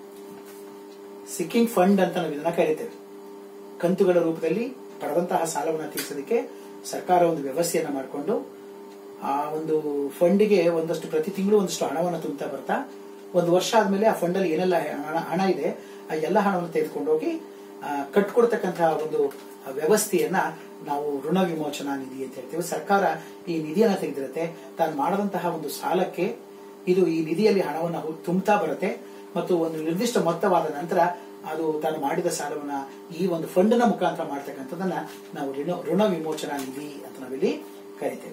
ಸಿಕ್ಕಿಂಗ್ ಫಂಡ್ ಅಂತ ನಾವು ಇದನ್ನ ಕರೀತೇವೆ ಕಂತುಗಳ ರೂಪದಲ್ಲಿ ಪಡೆದಂತಹ ಸಾಲವನ್ನು ತೀರಿಸೋದಕ್ಕೆ ಸರ್ಕಾರ ಒಂದು ವ್ಯವಸ್ಥೆಯನ್ನ ಮಾಡಿಕೊಂಡು ಆ ಒಂದು ಫಂಡಿಗೆ ಒಂದಷ್ಟು ಪ್ರತಿ ತಿಂಗಳು ಒಂದಷ್ಟು ಹಣವನ್ನು ತುಂಬುತ್ತಾ ಬರ್ತಾ ಒಂದು ವರ್ಷ ಆದ್ಮೇಲೆ ಆ ಫಂಡ್ ಅಲ್ಲಿ ಏನೆಲ್ಲ ಹಣ ಹಣ ಇದೆ ಆ ಎಲ್ಲ ಹಣವನ್ನು ತೆಗೆದುಕೊಂಡು ಹೋಗಿ ಆ, ಕಟ್ಕೊಡ್ತಕ್ಕಂತಹ ಒಂದು ವ್ಯವಸ್ಥೆಯನ್ನ ನಾವು ಋಣ ವಿಮೋಚನಾ ನಿಧಿ ಅಂತ ಹೇಳ್ತೇವೆ ಸರ್ಕಾರ ಈ ನಿಧಿಯನ್ನ ತೆಗೆದಿರುತ್ತೆ ತಾನು ಮಾಡದಂತಹ ಒಂದು ಸಾಲಕ್ಕೆ ಇದು ಈ ನಿಧಿಯಲ್ಲಿ ಹಣವನ್ನು ಹು- ತುಂಬುತ್ತಾ ಬರುತ್ತೆ ಮತ್ತು ಒಂದು ನಿರ್ದಿಷ್ಟ ಮೊತ್ತವಾದ ನಂತರ ಅದು ತಾನು ಮಾಡಿದ ಸಾಲವನ್ನ ಈ ಒಂದು ಫಂಡ್ನ ಮುಖಾಂತರ ಮಾಡ್ತಕ್ಕಂಥದ್ದನ್ನ ನಾವು ಋಣ ಋಣ ವಿಮೋಚನಾ ನಿಧಿ ಅಂತ ನಾವಿಲ್ಲಿ ಕರಿತೇವೆ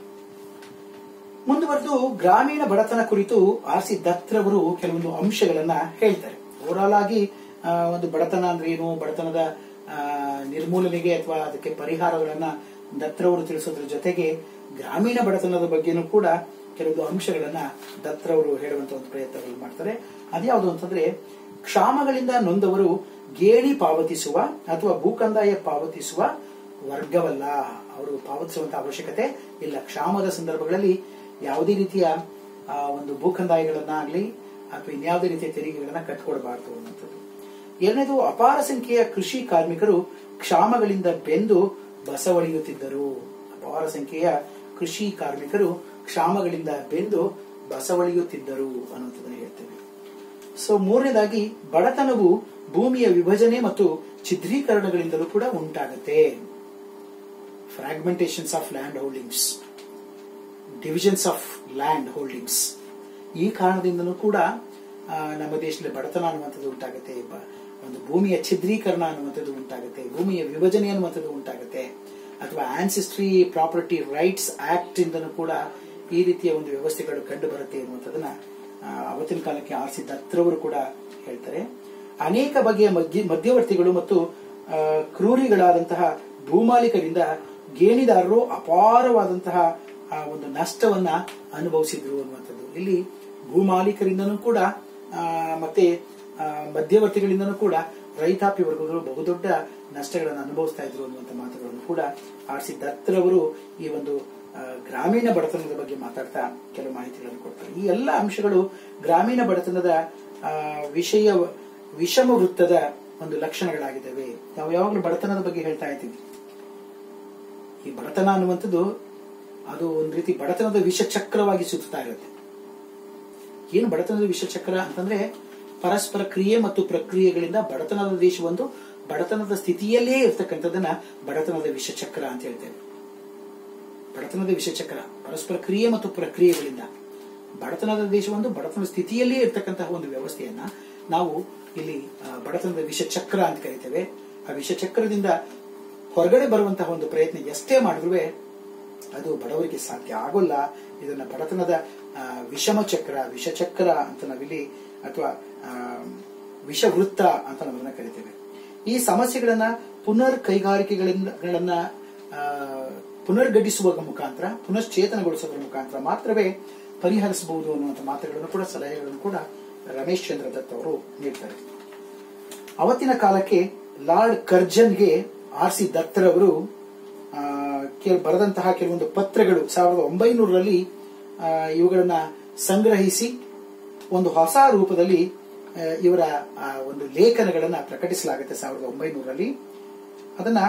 ಮುಂದುವರೆದು ಗ್ರಾಮೀಣ ಬಡತನ ಕುರಿತು ಆರ್ ಸಿ ದತ್ರವರು ಕೆಲವೊಂದು ಅಂಶಗಳನ್ನ ಹೇಳ್ತಾರೆ ಓವರಾಲ್ ಆಗಿ ಆ, ಒಂದು ಬಡತನ ಅಂದ್ರೆ ಏನು ಬಡತನದ ಆ, ನಿರ್ಮೂಲನೆಗೆ ಅಥವಾ ಅದಕ್ಕೆ ಪರಿಹಾರಗಳನ್ನ ದತ್ರವರು ತಿಳಿಸೋದ್ರ ಜೊತೆಗೆ ಗ್ರಾಮೀಣ ಬಡತನದ ಬಗ್ಗೆನೂ ಕೂಡ ಕೆಲವೊಂದು ಅಂಶಗಳನ್ನ ದತ್ರವರು ಹೇಳುವಂತ ಒಂದು ಪ್ರಯತ್ನಗಳು ಮಾಡ್ತಾರೆ ಅದ್ಯಾವುದು ಅಂತಂದ್ರೆ ಕ್ಷಾಮಗಳಿಂದ ನೊಂದವರು ಗೇಣಿ ಪಾವತಿಸುವ ಅಥವಾ ಭೂಕಂದಾಯ ಪಾವತಿಸುವ ವರ್ಗವಲ್ಲ ಅವರು ಪಾವತಿಸುವಂತ ಅವಶ್ಯಕತೆ ಇಲ್ಲ ಕ್ಷಾಮದ ಸಂದರ್ಭಗಳಲ್ಲಿ ಯಾವುದೇ ರೀತಿಯ ಆ, ಒಂದು ಭೂಕಂದಾಯಗಳನ್ನಾಗ್ಲಿ ಅಥವಾ ಇನ್ಯಾವುದೇ ರೀತಿಯ ತೆರಿಗೆಗಳನ್ನ ಕಟ್ಕೊಡ್ಬಾರ್ದು ಅನ್ನುವಂಥದ್ದು ಎರಡನೇದು ಅಪಾರ ಸಂಖ್ಯೆಯ ಕೃಷಿ ಕಾರ್ಮಿಕರು ಕ್ಷಾಮಗಳಿಂದ ಬೆಂದು ಬಸವಳಿಯುತ್ತಿದ್ದರು ಅಪಾರ ಸಂಖ್ಯೆಯ ಕೃಷಿ ಕಾರ್ಮಿಕರು ಕ್ಷಾಮಗಳಿಂದ ಬೆಂದು ಬಸವಳಿಯುತ್ತಿದ್ದರು ಅನ್ನುವಂಥದ್ದನ್ನು ಹೇಳ್ತೇವೆ ಸೊ ಮೂರನೇದಾಗಿ ಬಡತನವು ಭೂಮಿಯ ವಿಭಜನೆ ಮತ್ತು ಛಿದ್ರೀಕರಣಗಳಿಂದಲೂ ಕೂಡ ಉಂಟಾಗುತ್ತೆ fragmentations of land holdings divisions of land holdings ಈ ಕಾರಣದಿಂದಲೂ ಕೂಡ ಆ, ನಮ್ಮ ದೇಶದಲ್ಲಿ ಬಡತನ ಅನ್ನುವಂಥದ್ದು ಉಂಟಾಗುತ್ತೆ ಬ- ಒಂದು ಭೂಮಿಯ ಛಿದ್ರೀಕರಣ ಅನ್ನುವಂಥದ್ದು ಉಂಟಾಗುತ್ತೆ ಭೂಮಿಯ ವಿಭಜನೆ ಅನ್ನುವಂಥದ್ದು ಉಂಟಾಗುತ್ತೆ ಅಥವಾ ಆನ್ಸಿಸ್ಟ್ರಿ ಪ್ರಾಪರ್ಟಿ ರೈಟ್ಸ್ ಆಕ್ಟ್ ಇಂದನೂ ಕೂಡ ಈ ರೀತಿಯ ಒಂದು ವ್ಯವಸ್ಥೆಗಳು ಕಂಡು ಬರುತ್ತೆ ಅನ್ನುವಂಥದ್ದನ್ನ ಆ, ಅವತ್ತಿನ ಕಾಲಕ್ಕೆ ಆರ್ ಸಿ ದತ್ರವರು ಕೂಡ ಹೇಳ್ತಾರೆ ಅನೇಕ ಬಗೆಯ ಮಧ್ಯ ಮಧ್ಯವರ್ತಿಗಳು ಮತ್ತು ಆ, ಕ್ರೂರಿಗಳಾದಂತಹ ಭೂಮಾಲೀಕರಿಂದ ಗೇಣಿದಾರರು ಅಪಾರವಾದಂತಹ ಆ, ಒಂದು ನಷ್ಟವನ್ನ ಅನುಭವಿಸಿದ್ರು ಅನ್ನುವಂಥದ್ದು ಇಲ್ಲಿ ಭೂಮಾಲೀಕರಿಂದನೂ ಕೂಡ ಆ, ಮತ್ತೆ ಆ, ಮಧ್ಯವರ್ತಿಗಳಿಂದನೂ ಕೂಡ ರೈತಾಪಿ ವರ್ಗಗಳು ಬಹುದೊಡ್ಡ ನಷ್ಟಗಳನ್ನು ಅನುಭವಿಸ್ತಾ ಇದ್ರು ಅನ್ನುವಂಥ ಮಾತುಗಳನ್ನು ಕೂಡ ಆರ್ ಸಿ ದತ್ರವರು ಈ ಒಂದು ಆ, ಗ್ರಾಮೀಣ ಬಡತನದ ಬಗ್ಗೆ ಮಾತಾಡ್ತಾ ಕೆಲವು ಮಾಹಿತಿಗಳನ್ನು ಕೊಡ್ತಾರೆ ಈ ಎಲ್ಲ ಅಂಶಗಳು ಗ್ರಾಮೀಣ ಬಡತನದ ಆ, ವಿಷಯ ವಿಷಮ ವೃತ್ತದ ಒಂದು ಲಕ್ಷಣಗಳಾಗಿದ್ದಾವೆ ನಾವು ಯಾವಾಗಲೂ ಬಡತನದ ಬಗ್ಗೆ ಹೇಳ್ತಾ ಇದ್ದೀವಿ ಈ ಬಡತನ ಅನ್ನುವಂಥದ್ದು ಅದು ಒಂದು ರೀತಿ ಬಡತನದ ವಿಷಚಕ್ರವಾಗಿ ಸುತ್ತಾ ಇರುತ್ತೆ ಏನು ಬಡತನದ ವಿಷಚಕ್ರ ಅಂತಂದ್ರೆ ಪರಸ್ಪರ ಕ್ರಿಯೆ ಮತ್ತು ಪ್ರಕ್ರಿಯೆಗಳಿಂದ ಬಡತನದ ದೇಶವೊಂದು ಬಡತನದ ಸ್ಥಿತಿಯಲ್ಲೇ ಇರ್ತಕ್ಕಂಥದ್ದನ್ನ ಬಡತನದ ವಿಷಚಕ್ರ ಅಂತ ಹೇಳ್ತೇವೆ ಬಡತನದ ವಿಷಚಕ್ರ ಪರಸ್ಪರ ಕ್ರಿಯೆ ಮತ್ತು ಪ್ರಕ್ರಿಯೆಗಳಿಂದ ಬಡತನದ ದೇಶವೊಂದು ಬಡತನದ ಸ್ಥಿತಿಯಲ್ಲೇ ಇರ್ತಕ್ಕಂತಹ ಒಂದು ವ್ಯವಸ್ಥೆಯನ್ನ ನಾವು ಇಲ್ಲಿ ಆ, ಬಡತನದ ವಿಷಚಕ್ರ ಅಂತ ಕರಿತೇವೆ ಆ ವಿಷಚಕ್ರದಿಂದ ಹೊರಗಡೆ ಬರುವಂತಹ ಒಂದು ಪ್ರಯತ್ನ ಎಷ್ಟೇ ಮಾಡಿದ್ರು ಅದು ಬಡವರಿಗೆ ಸಾಧ್ಯ ಆಗೋಲ್ಲ ಇದನ್ನ ಬಡತನದ ಆ, ವಿಷಮ ಚಕ್ರ ವಿಷಚಕ್ರ ಅಂತ ನಾವಿಲ್ಲಿ ಅಥವಾ ಆ, ವಿಷವೃತ್ತ ಅಂತ ನಾವನ್ನ ಕರಿತೇವೆ ಈ ಸಮಸ್ಯೆಗಳನ್ನ ಪುನರ್ ಕೈಗಾರಿಕೆಗಳಿಂದ ಗಳನ್ನ ಆ, ಪುನರ್ಗಟ್ಟಿಸುವ ಮುಖಾಂತರ ಪುನಶ್ಚೇತನಗೊಳಿಸೋದ್ರ ಮುಖಾಂತರ ಮಾತ್ರವೇ ಪರಿಹರಿಸಬಹುದು ಅನ್ನುವಂಥ ಮಾತುಗಳನ್ನು ಕೂಡ ಸಲಹೆಗಳನ್ನು ಕೂಡ ರಮೇಶ್ ಚಂದ್ರ ದತ್ ಅವರು ನೀಡ್ತಾರೆ ಅವತ್ತಿನ ಕಾಲಕ್ಕೆ ಲಾರ್ಡ್ ಕರ್ಜನ್ಗೆ ಆರ್ ಸಿ ದತ್ತರವರು ಆ, ಕೆಲ- ಬರೆದಂತಹ ಕೆಲವೊಂದು ಪತ್ರಗಳು ಸಾವಿರದ ಒಂಬೈನೂರರಲ್ಲಿ ಆ, ಇವುಗಳನ್ನ ಸಂಗ್ರಹಿಸಿ ಒಂದು ಹೊಸ ರೂಪದಲ್ಲಿ ಆ, ಇವರ ಆ, ಒಂದು ಲೇಖನಗಳನ್ನ ಪ್ರಕಟಿಸಲಾಗುತ್ತೆ ಸಾವಿರದ ಒಂಬೈನೂರರಲ್ಲಿ ಅದನ್ನ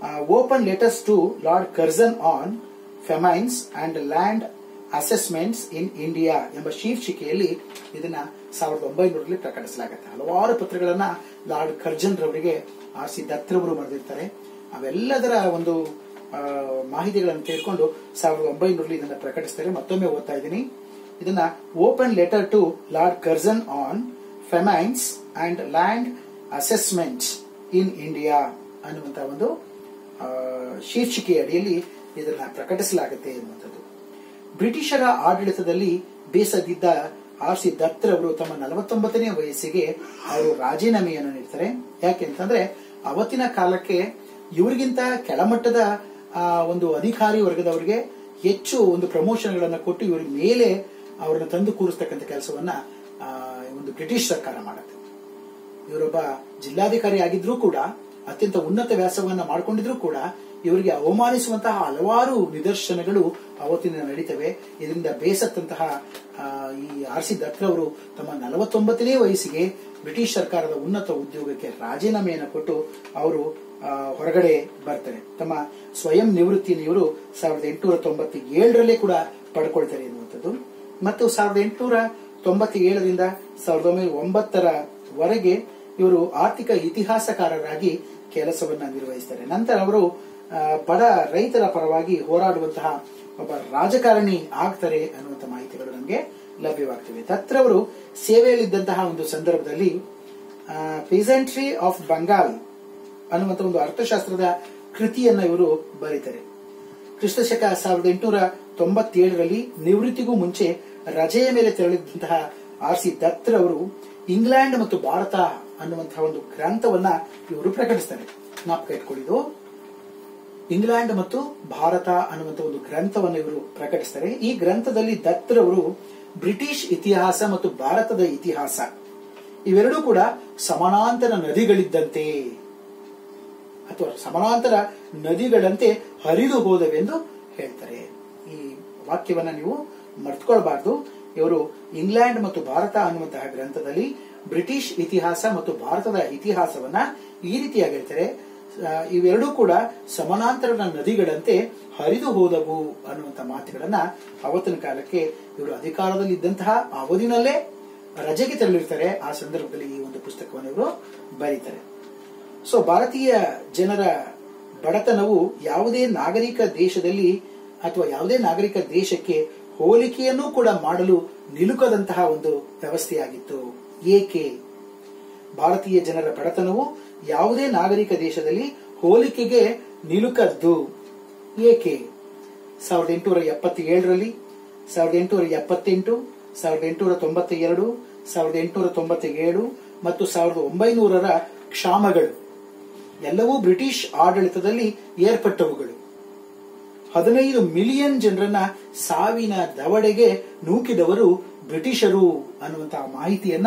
open letters to lord Curzon on famines and land assessments in India ಎಂಬ ಶೀರ್ಷಿಕೆಯಲ್ಲಿ ಇದನ್ನ ಸಾವಿರದ ಒಂಬೈನೂರಲ್ಲಿ ಪ್ರಕಟಿಸಲಾಗುತ್ತೆ ಹಲವಾರು ಪತ್ರಗಳನ್ನ ಲಾರ್ಡ್ ಕರ್ಜನ್ ರವರಿಗೆ ಆರ್ ಸಿ ದತ್ರವರು ಬರೆದಿರ್ತಾರೆ ಅವೆಲ್ಲದರ ಒಂದು ಆ, ಮಾಹಿತಿಗಳನ್ನು ತಿಳ್ಕೊಂಡು ಸಾವಿರದ ಒಂಬೈನೂರಲ್ಲಿ ಇದನ್ನ ಪ್ರಕಟಿಸ್ತಾರೆ ಮತ್ತೊಮ್ಮೆ ಓದ್ತಾ ಇದ್ದೀನಿ ಇದನ್ನ open letter to lord Curzon on famines and land assessments in India ಅನ್ನುವಂತ ಒಂದು ಆ, ಶೀರ್ಷಿಕೆಯ ಅಡಿಯಲ್ಲಿ ಇದನ್ನ ಪ್ರಕಟಿಸಲಾಗುತ್ತೆ ಎನ್ನುವಂಥದ್ದು ಬ್ರಿಟಿಷರ ಆಡಳಿತದಲ್ಲಿ ಬೇಸದಿದ್ದ ಆರ್ ಸಿ ದತ್ ಅವರು ತಮ್ಮ ನಲವತ್ತೊಂಬತ್ತನೇ ವಯಸ್ಸಿಗೆ ಅವರು ರಾಜೀನಾಮೆಯನ್ನು ನೀಡ್ತಾರೆ ಯಾಕೆಂತಂದ್ರೆ ಅವತ್ತಿನ ಕಾಲಕ್ಕೆ ಇವರಿಗಿಂತ ಕೆಳಮಟ್ಟದ ಆ, ಒಂದು ಅಧಿಕಾರಿ ವರ್ಗದವರಿಗೆ ಹೆಚ್ಚು ಒಂದು ಪ್ರಮೋಷನ್ಗಳನ್ನು ಕೊಟ್ಟು ಇವರ ಮೇಲೆ ಅವರನ್ನು ತಂದು ಕೂರಿಸ್ತಕ್ಕಂಥ ಕೆಲಸವನ್ನ ಆ, ಒಂದು ಬ್ರಿಟಿಷ್ ಸರ್ಕಾರ ಮಾಡುತ್ತೆ ಇವರೊಬ್ಬ ಜಿಲ್ಲಾಧಿಕಾರಿ ಆಗಿದ್ರೂ ಕೂಡ ಅತ್ಯಂತ ಉನ್ನತ ವ್ಯಾಸವನ್ನ ಮಾಡಿಕೊಂಡಿದ್ರು ಕೂಡ ಇವರಿಗೆ ಅವಮಾನಿಸುವಂತಹ ಹಲವಾರು ನಿದರ್ಶನಗಳು ಅವತ್ತಿನ ನಡೀತವೆ ಇದರಿಂದ ಬೇಸತ್ತಂತಹ ಆ, ಈ ಆರ್ ಸಿ ದತ್ರವರು ತಮ್ಮ ನಲವತ್ತೊಂಬತ್ತನೇ ವಯಸ್ಸಿಗೆ ಬ್ರಿಟಿಷ್ ಸರ್ಕಾರದ ಉನ್ನತ ಉದ್ಯೋಗಕ್ಕೆ ರಾಜೀನಾಮೆಯನ್ನು ಕೊಟ್ಟು ಅವರು ಆ, ಹೊರಗಡೆ ಬರ್ತಾರೆ ತಮ್ಮ ಸ್ವಯಂ ನಿವೃತ್ತಿಯನ್ನು ಇವರು ಸಾವಿರದ ಎಂಟುನೂರ ತೊಂಬತ್ತ ಏಳರಲ್ಲೇ ಕೂಡ ಪಡ್ಕೊಳ್ತಾರೆ ಎನ್ನುವಂಥದ್ದು ಮತ್ತು ಸಾವಿರದ ಎಂಟುನೂರ ತೊಂಬತ್ತೇಳರಿಂದ ಸಾವಿರದ ಒಂಬೈನೂರ ಒಂಬತ್ತರವರೆಗೆ ಇವರು ಆರ್ಥಿಕ ಇತಿಹಾಸಕಾರರಾಗಿ ಕೆಲಸವನ್ನ ನಿರ್ವಹಿಸ್ತಾರೆ ನಂತರ ಅವರು ಆ, ಬಡ ರೈತರ ಪರವಾಗಿ ಹೋರಾಡುವಂತಹ ಒಬ್ಬ ರಾಜಕಾರಣಿ ಆಗ್ತಾರೆ ಅನ್ನುವಂಥ ಮಾಹಿತಿಗಳು ನಮಗೆ ಲಭ್ಯವಾಗ್ತವೆ ದತ್ರವರು ಸೇವೆಯಲ್ಲಿದ್ದಂತಹ ಒಂದು ಸಂದರ್ಭದಲ್ಲಿ ಪೇಸೆಂಟ್ರಿ ಆಫ್ ಬಂಗಾಲ್ ಅನ್ನುವಂಥ ಒಂದು ಅರ್ಥಶಾಸ್ತ್ರದ ಕೃತಿಯನ್ನ ಇವರು ಬರೀತಾರೆ ಕ್ರಿಸ್ತಶಕ ಸಾವಿರದ ಎಂಟುನೂರ ತೊಂಬತ್ತೇಳರಲ್ಲಿ ನಿವೃತ್ತಿಗೂ ಮುಂಚೆ ರಜೆಯ ಮೇಲೆ ತೆರಳಿದಂತಹ ಆರ್ ಸಿ ದತ್ ಅವರು ಇಂಗ್ಲೆಂಡ್ ಮತ್ತು ಭಾರತ ಅನ್ನುವಂತಹ ಒಂದು ಗ್ರಂಥವನ್ನ ಇವರು ಪ್ರಕಟಿಸ್ತಾರೆ ಜ್ಞಾಪಕ ಇಟ್ಕೊಳ್ಳಿದು ಇಂಗ್ಲೆಂಡ್ ಮತ್ತು ಭಾರತ ಅನ್ನುವಂಥ ಒಂದು ಗ್ರಂಥವನ್ನು ಇವರು ಪ್ರಕಟಿಸ್ತಾರೆ ಈ ಗ್ರಂಥದಲ್ಲಿ ದತ್ತರವರು ಬ್ರಿಟಿಷ್ ಇತಿಹಾಸ ಮತ್ತು ಭಾರತದ ಇತಿಹಾಸ ಇವೆರಡೂ ಕೂಡ ಸಮಾನಾಂತರ ನದಿಗಳಿದ್ದಂತೆ ಅಥವಾ ಸಮಾನಾಂತರ ನದಿಗಳಂತೆ ಹರಿದು ಹೋದವೆಂದು ಹೇಳ್ತಾರೆ ಈ ವಾಕ್ಯವನ್ನ ನೀವು ಮರ್ತ್ಕೊಳ್ಬಾರ್ದು ಇವರು ಇಂಗ್ಲೆಂಡ್ ಮತ್ತು ಭಾರತ ಅನ್ನುವಂತಹ ಗ್ರಂಥದಲ್ಲಿ ಬ್ರಿಟಿಷ್ ಇತಿಹಾಸ ಮತ್ತು ಭಾರತದ ಇತಿಹಾಸವನ್ನ ಈ ರೀತಿಯಾಗಿ ಹೇಳ್ತಾರೆ ಆ, ಇವೆರಡೂ ಕೂಡ ಸಮಾನಾಂತರ ನದಿಗಳಂತೆ ಹರಿದು ಹೋದವು ಅನ್ನುವಂಥ ಮಾತುಗಳನ್ನ ಅವತ್ತಿನ ಕಾಲಕ್ಕೆ ಇವರು ಅಧಿಕಾರದಲ್ಲಿ ಇದ್ದಂತಹ ಅವಧಿನಲ್ಲೇ ರಜೆಗೆ ತೆರಳಿರ್ತಾರೆ ಆ ಸಂದರ್ಭದಲ್ಲಿ ಈ ಒಂದು ಪುಸ್ತಕವನ್ನು ಇವರು ಬರೀತಾರೆ ಸೊ ಭಾರತೀಯ ಜನರ ಬಡತನವು ಯಾವುದೇ ನಾಗರಿಕ ದೇಶದಲ್ಲಿ ಅಥವಾ ಯಾವುದೇ ನಾಗರಿಕ ದೇಶಕ್ಕೆ ಹೋಲಿಕೆಯನ್ನು ಕೂಡ ಮಾಡಲು ನಿಲುಕದಂತಹ ಒಂದು ವ್ಯವಸ್ಥೆಯಾಗಿತ್ತು ಏಕೆ ಭಾರತೀಯ ಜನರ ಬಡತನವು ಯಾವುದೇ ನಾಗರಿಕ ದೇಶದಲ್ಲಿ ಹೋಲಿಕೆಗೆ ನಿಲುಕದ್ದು ಏಕೆ ಸಾವಿರದ ಎಂಟುನೂರ ಎಪ್ಪತ್ತೇಳರಲ್ಲಿ ಸಾವಿರದ ಎಂಟುನೂರ ಎಪ್ಪತ್ತೆಂಟು ಸಾವಿರದ ಎಂಟುನೂರ ತೊಂಬತ್ತ ಎರಡು ಸಾವಿರದ ಎಂಟುನೂರ ತೊಂಬತ್ತ ಏಳು ಮತ್ತು ಸಾವಿರದ ಒಂಬೈನೂರರ ಕ್ಷಾಮಗಳು ಎಲ್ಲವೂ ಬ್ರಿಟಿಷ್ ಆಡಳಿತದಲ್ಲಿ ಏರ್ಪಟ್ಟವುಗಳು ಹದಿನೈದು ಮಿಲಿಯನ್ ಜನರನ್ನ ಸಾವಿನ ದವಡೆಗೆ ನೂಕಿದವರು ಬ್ರಿಟಿಷರು ಅನ್ನುವಂತಹ ಮಾಹಿತಿಯನ್ನ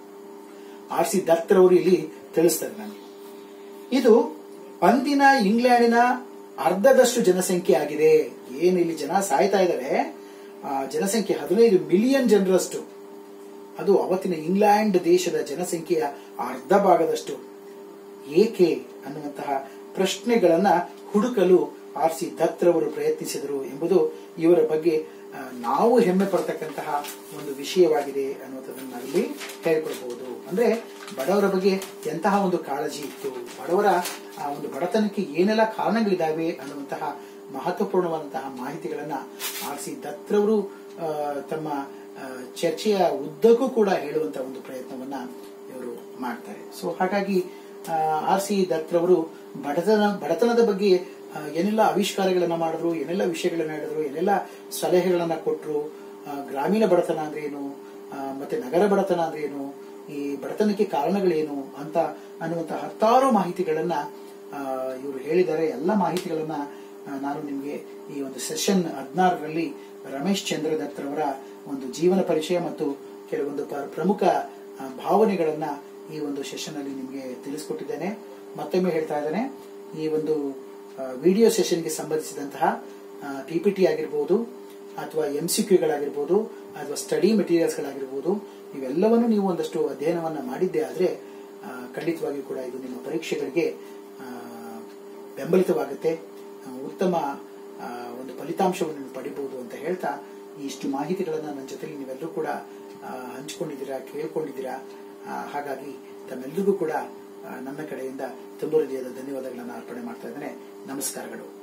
ಆರ್ ಸಿ ದತ್ತರವರು ಇಲ್ಲಿ ತಿಳಿಸ್ತಾರೆ ನನಗೆ ಇದು ಅಂದಿನ ಇಂಗ್ಲೆಂಡಿನ ಅರ್ಧದಷ್ಟು ಜನಸಂಖ್ಯೆ ಆಗಿದೆ ಏನು ಇಲ್ಲಿ ಜನ ಸಾಯ್ತಾ ಇದ್ದಾರೆ ಆ ಜನಸಂಖ್ಯೆ ಹದಿನೈದು ಮಿಲಿಯನ್ ಜನರಷ್ಟು ಅದು ಅವತ್ತಿನ ಇಂಗ್ಲೆಂಡ್ ದೇಶದ ಜನಸಂಖ್ಯೆಯ ಅರ್ಧ ಭಾಗದಷ್ಟು ಏಕೆ ಅನ್ನುವಂತಹ ಪ್ರಶ್ನೆಗಳನ್ನ ಹುಡುಕಲು ಆರ್ ಸಿ ದತ್ರವರು ಪ್ರಯತ್ನಿಸಿದರು ಎಂಬುದು ಇವರ ಬಗ್ಗೆ ಆ, ನಾವು ಹೆಮ್ಮೆ ಪಡ್ತಕ್ಕಂತಹ ಒಂದು ವಿಷಯವಾಗಿದೆ ಅನ್ನುವಂಥದ್ದನ್ನು ನಾವಿಲ್ಲಿ ಹೇಳಿಕೊಳ್ಬಹುದು ಅಂದ್ರೆ ಬಡವರ ಬಗ್ಗೆ ಎಂತಹ ಒಂದು ಕಾಳಜಿ ಇತ್ತು ಬಡವರ ಆ ಒಂದು ಬಡತನಕ್ಕೆ ಏನೆಲ್ಲ ಕಾರಣಗಳಿದಾವೆ ಅನ್ನುವಂತಹ ಮಹತ್ವಪೂರ್ಣವಾದಂತಹ ಮಾಹಿತಿಗಳನ್ನ ಆರ್ ಸಿ ದತ್ರವರು ಆ, ತಮ್ಮ ಆ, ಚರ್ಚೆಯ ಉದ್ದಕ್ಕೂ ಕೂಡ ಹೇಳುವಂತಹ ಒಂದು ಪ್ರಯತ್ನವನ್ನ ಇವರು ಮಾಡ್ತಾರೆ ಸೊ ಹಾಗಾಗಿ ಆರ್ ಸಿ ದತ್ರವರು ಬಡತನ ಬಡತನದ ಬಗ್ಗೆ ಆ, ಏನೆಲ್ಲ ಆವಿಷ್ಕಾರಗಳನ್ನ ಮಾಡಿದ್ರು ಏನೆಲ್ಲ ವಿಷಯಗಳನ್ನ ಹೇಳಿದ್ರು ಏನೆಲ್ಲ ಸಲಹೆಗಳನ್ನ ಕೊಟ್ಟರು ಗ್ರಾಮೀಣ ಬಡತನ ಅಂದ್ರೆ ಏನು ಆ, ಮತ್ತೆ ನಗರ ಬಡತನ ಅಂದ್ರೆ ಏನು ಈ ಬಡತನಕ್ಕೆ ಕಾರಣಗಳೇನು ಅಂತ ಅನ್ನುವಂತ ಹತ್ತಾರು ಮಾಹಿತಿಗಳನ್ನ ಆ, ಇವರು ಹೇಳಿದ್ದಾರೆ ಎಲ್ಲ ಮಾಹಿತಿಗಳನ್ನ ಆ, ನಾನು ನಿಮಗೆ ಈ ಒಂದು ಸೆಷನ್ ಹದಿನಾರರಲ್ಲಿ ರಮೇಶ್ ಚಂದ್ರ ದತ್ರವರ ಒಂದು ಜೀವನ ಪರಿಚಯ ಮತ್ತು ಕೆಲವೊಂದು ಪ- ಪ್ರಮುಖ ಆ, ಭಾವನೆಗಳನ್ನ ಈ ಒಂದು ಸೆಷನ್ ಅಲ್ಲಿ ನಿಮಗೆ ತಿಳಿಸ್ಕೊಟ್ಟಿದ್ದೇನೆ ಮತ್ತೊಮ್ಮೆ ಹೇಳ್ತಾ ಇದ್ದೇನೆ ಈ ಒಂದು ವಿಡಿಯೋ ಸೆಷನ್ಗೆ ಸಂಬಂಧಿಸಿದಂತಹ ಪಿಪಿಟಿ ಆಗಿರ್ಬೋದು ಅಥವಾ ಎಂ ಸಿ ಕ್ಯೂಗಳಾಗಿರ್ಬೋದು ಅಥವಾ ಸ್ಟಡಿ ಮೆಟೀರಿಯಲ್ಸ್ಗಳಾಗಿರ್ಬೋದು ಇವೆಲ್ಲವನ್ನು ನೀವು ಒಂದಷ್ಟು ಅಧ್ಯಯನವನ್ನ ಮಾಡಿದ್ದೇ ಆದರೆ ಖಂಡಿತವಾಗಿಯೂ ಕೂಡ ಇದು ನಿಮ್ಮ ಪರೀಕ್ಷೆಗಳಿಗೆ ಆ, ಬೆಂಬಲಿತವಾಗುತ್ತೆ ಆ, ಉತ್ತಮ ಆ, ಒಂದು ಫಲಿತಾಂಶವನ್ನು ನೀವು ಪಡಿಬಹುದು ಅಂತ ಹೇಳ್ತಾ ಇಷ್ಟು ಮಾಹಿತಿಗಳನ್ನ ನನ್ನ ಜೊತೆಲಿ ನೀವೆಲ್ಲರೂ ಕೂಡ ಆ, ಹಂಚಿಕೊಂಡಿದ್ದೀರಾ ಕೇಳ್ಕೊಂಡಿದ್ದೀರಾ ಆ, ಹಾಗಾಗಿ ತಮ್ಮೆಲ್ಲರಿಗೂ ಕೂಡ ಆ, ನನ್ನ ಕಡೆಯಿಂದ ತುಂಬ ಹೃದಯದ ಧನ್ಯವಾದಗಳನ್ನು ಅರ್ಪಣೆ ಮಾಡ್ತಾ ಇದ್ದೇನೆ ನಮಸ್ಕಾರಗಳು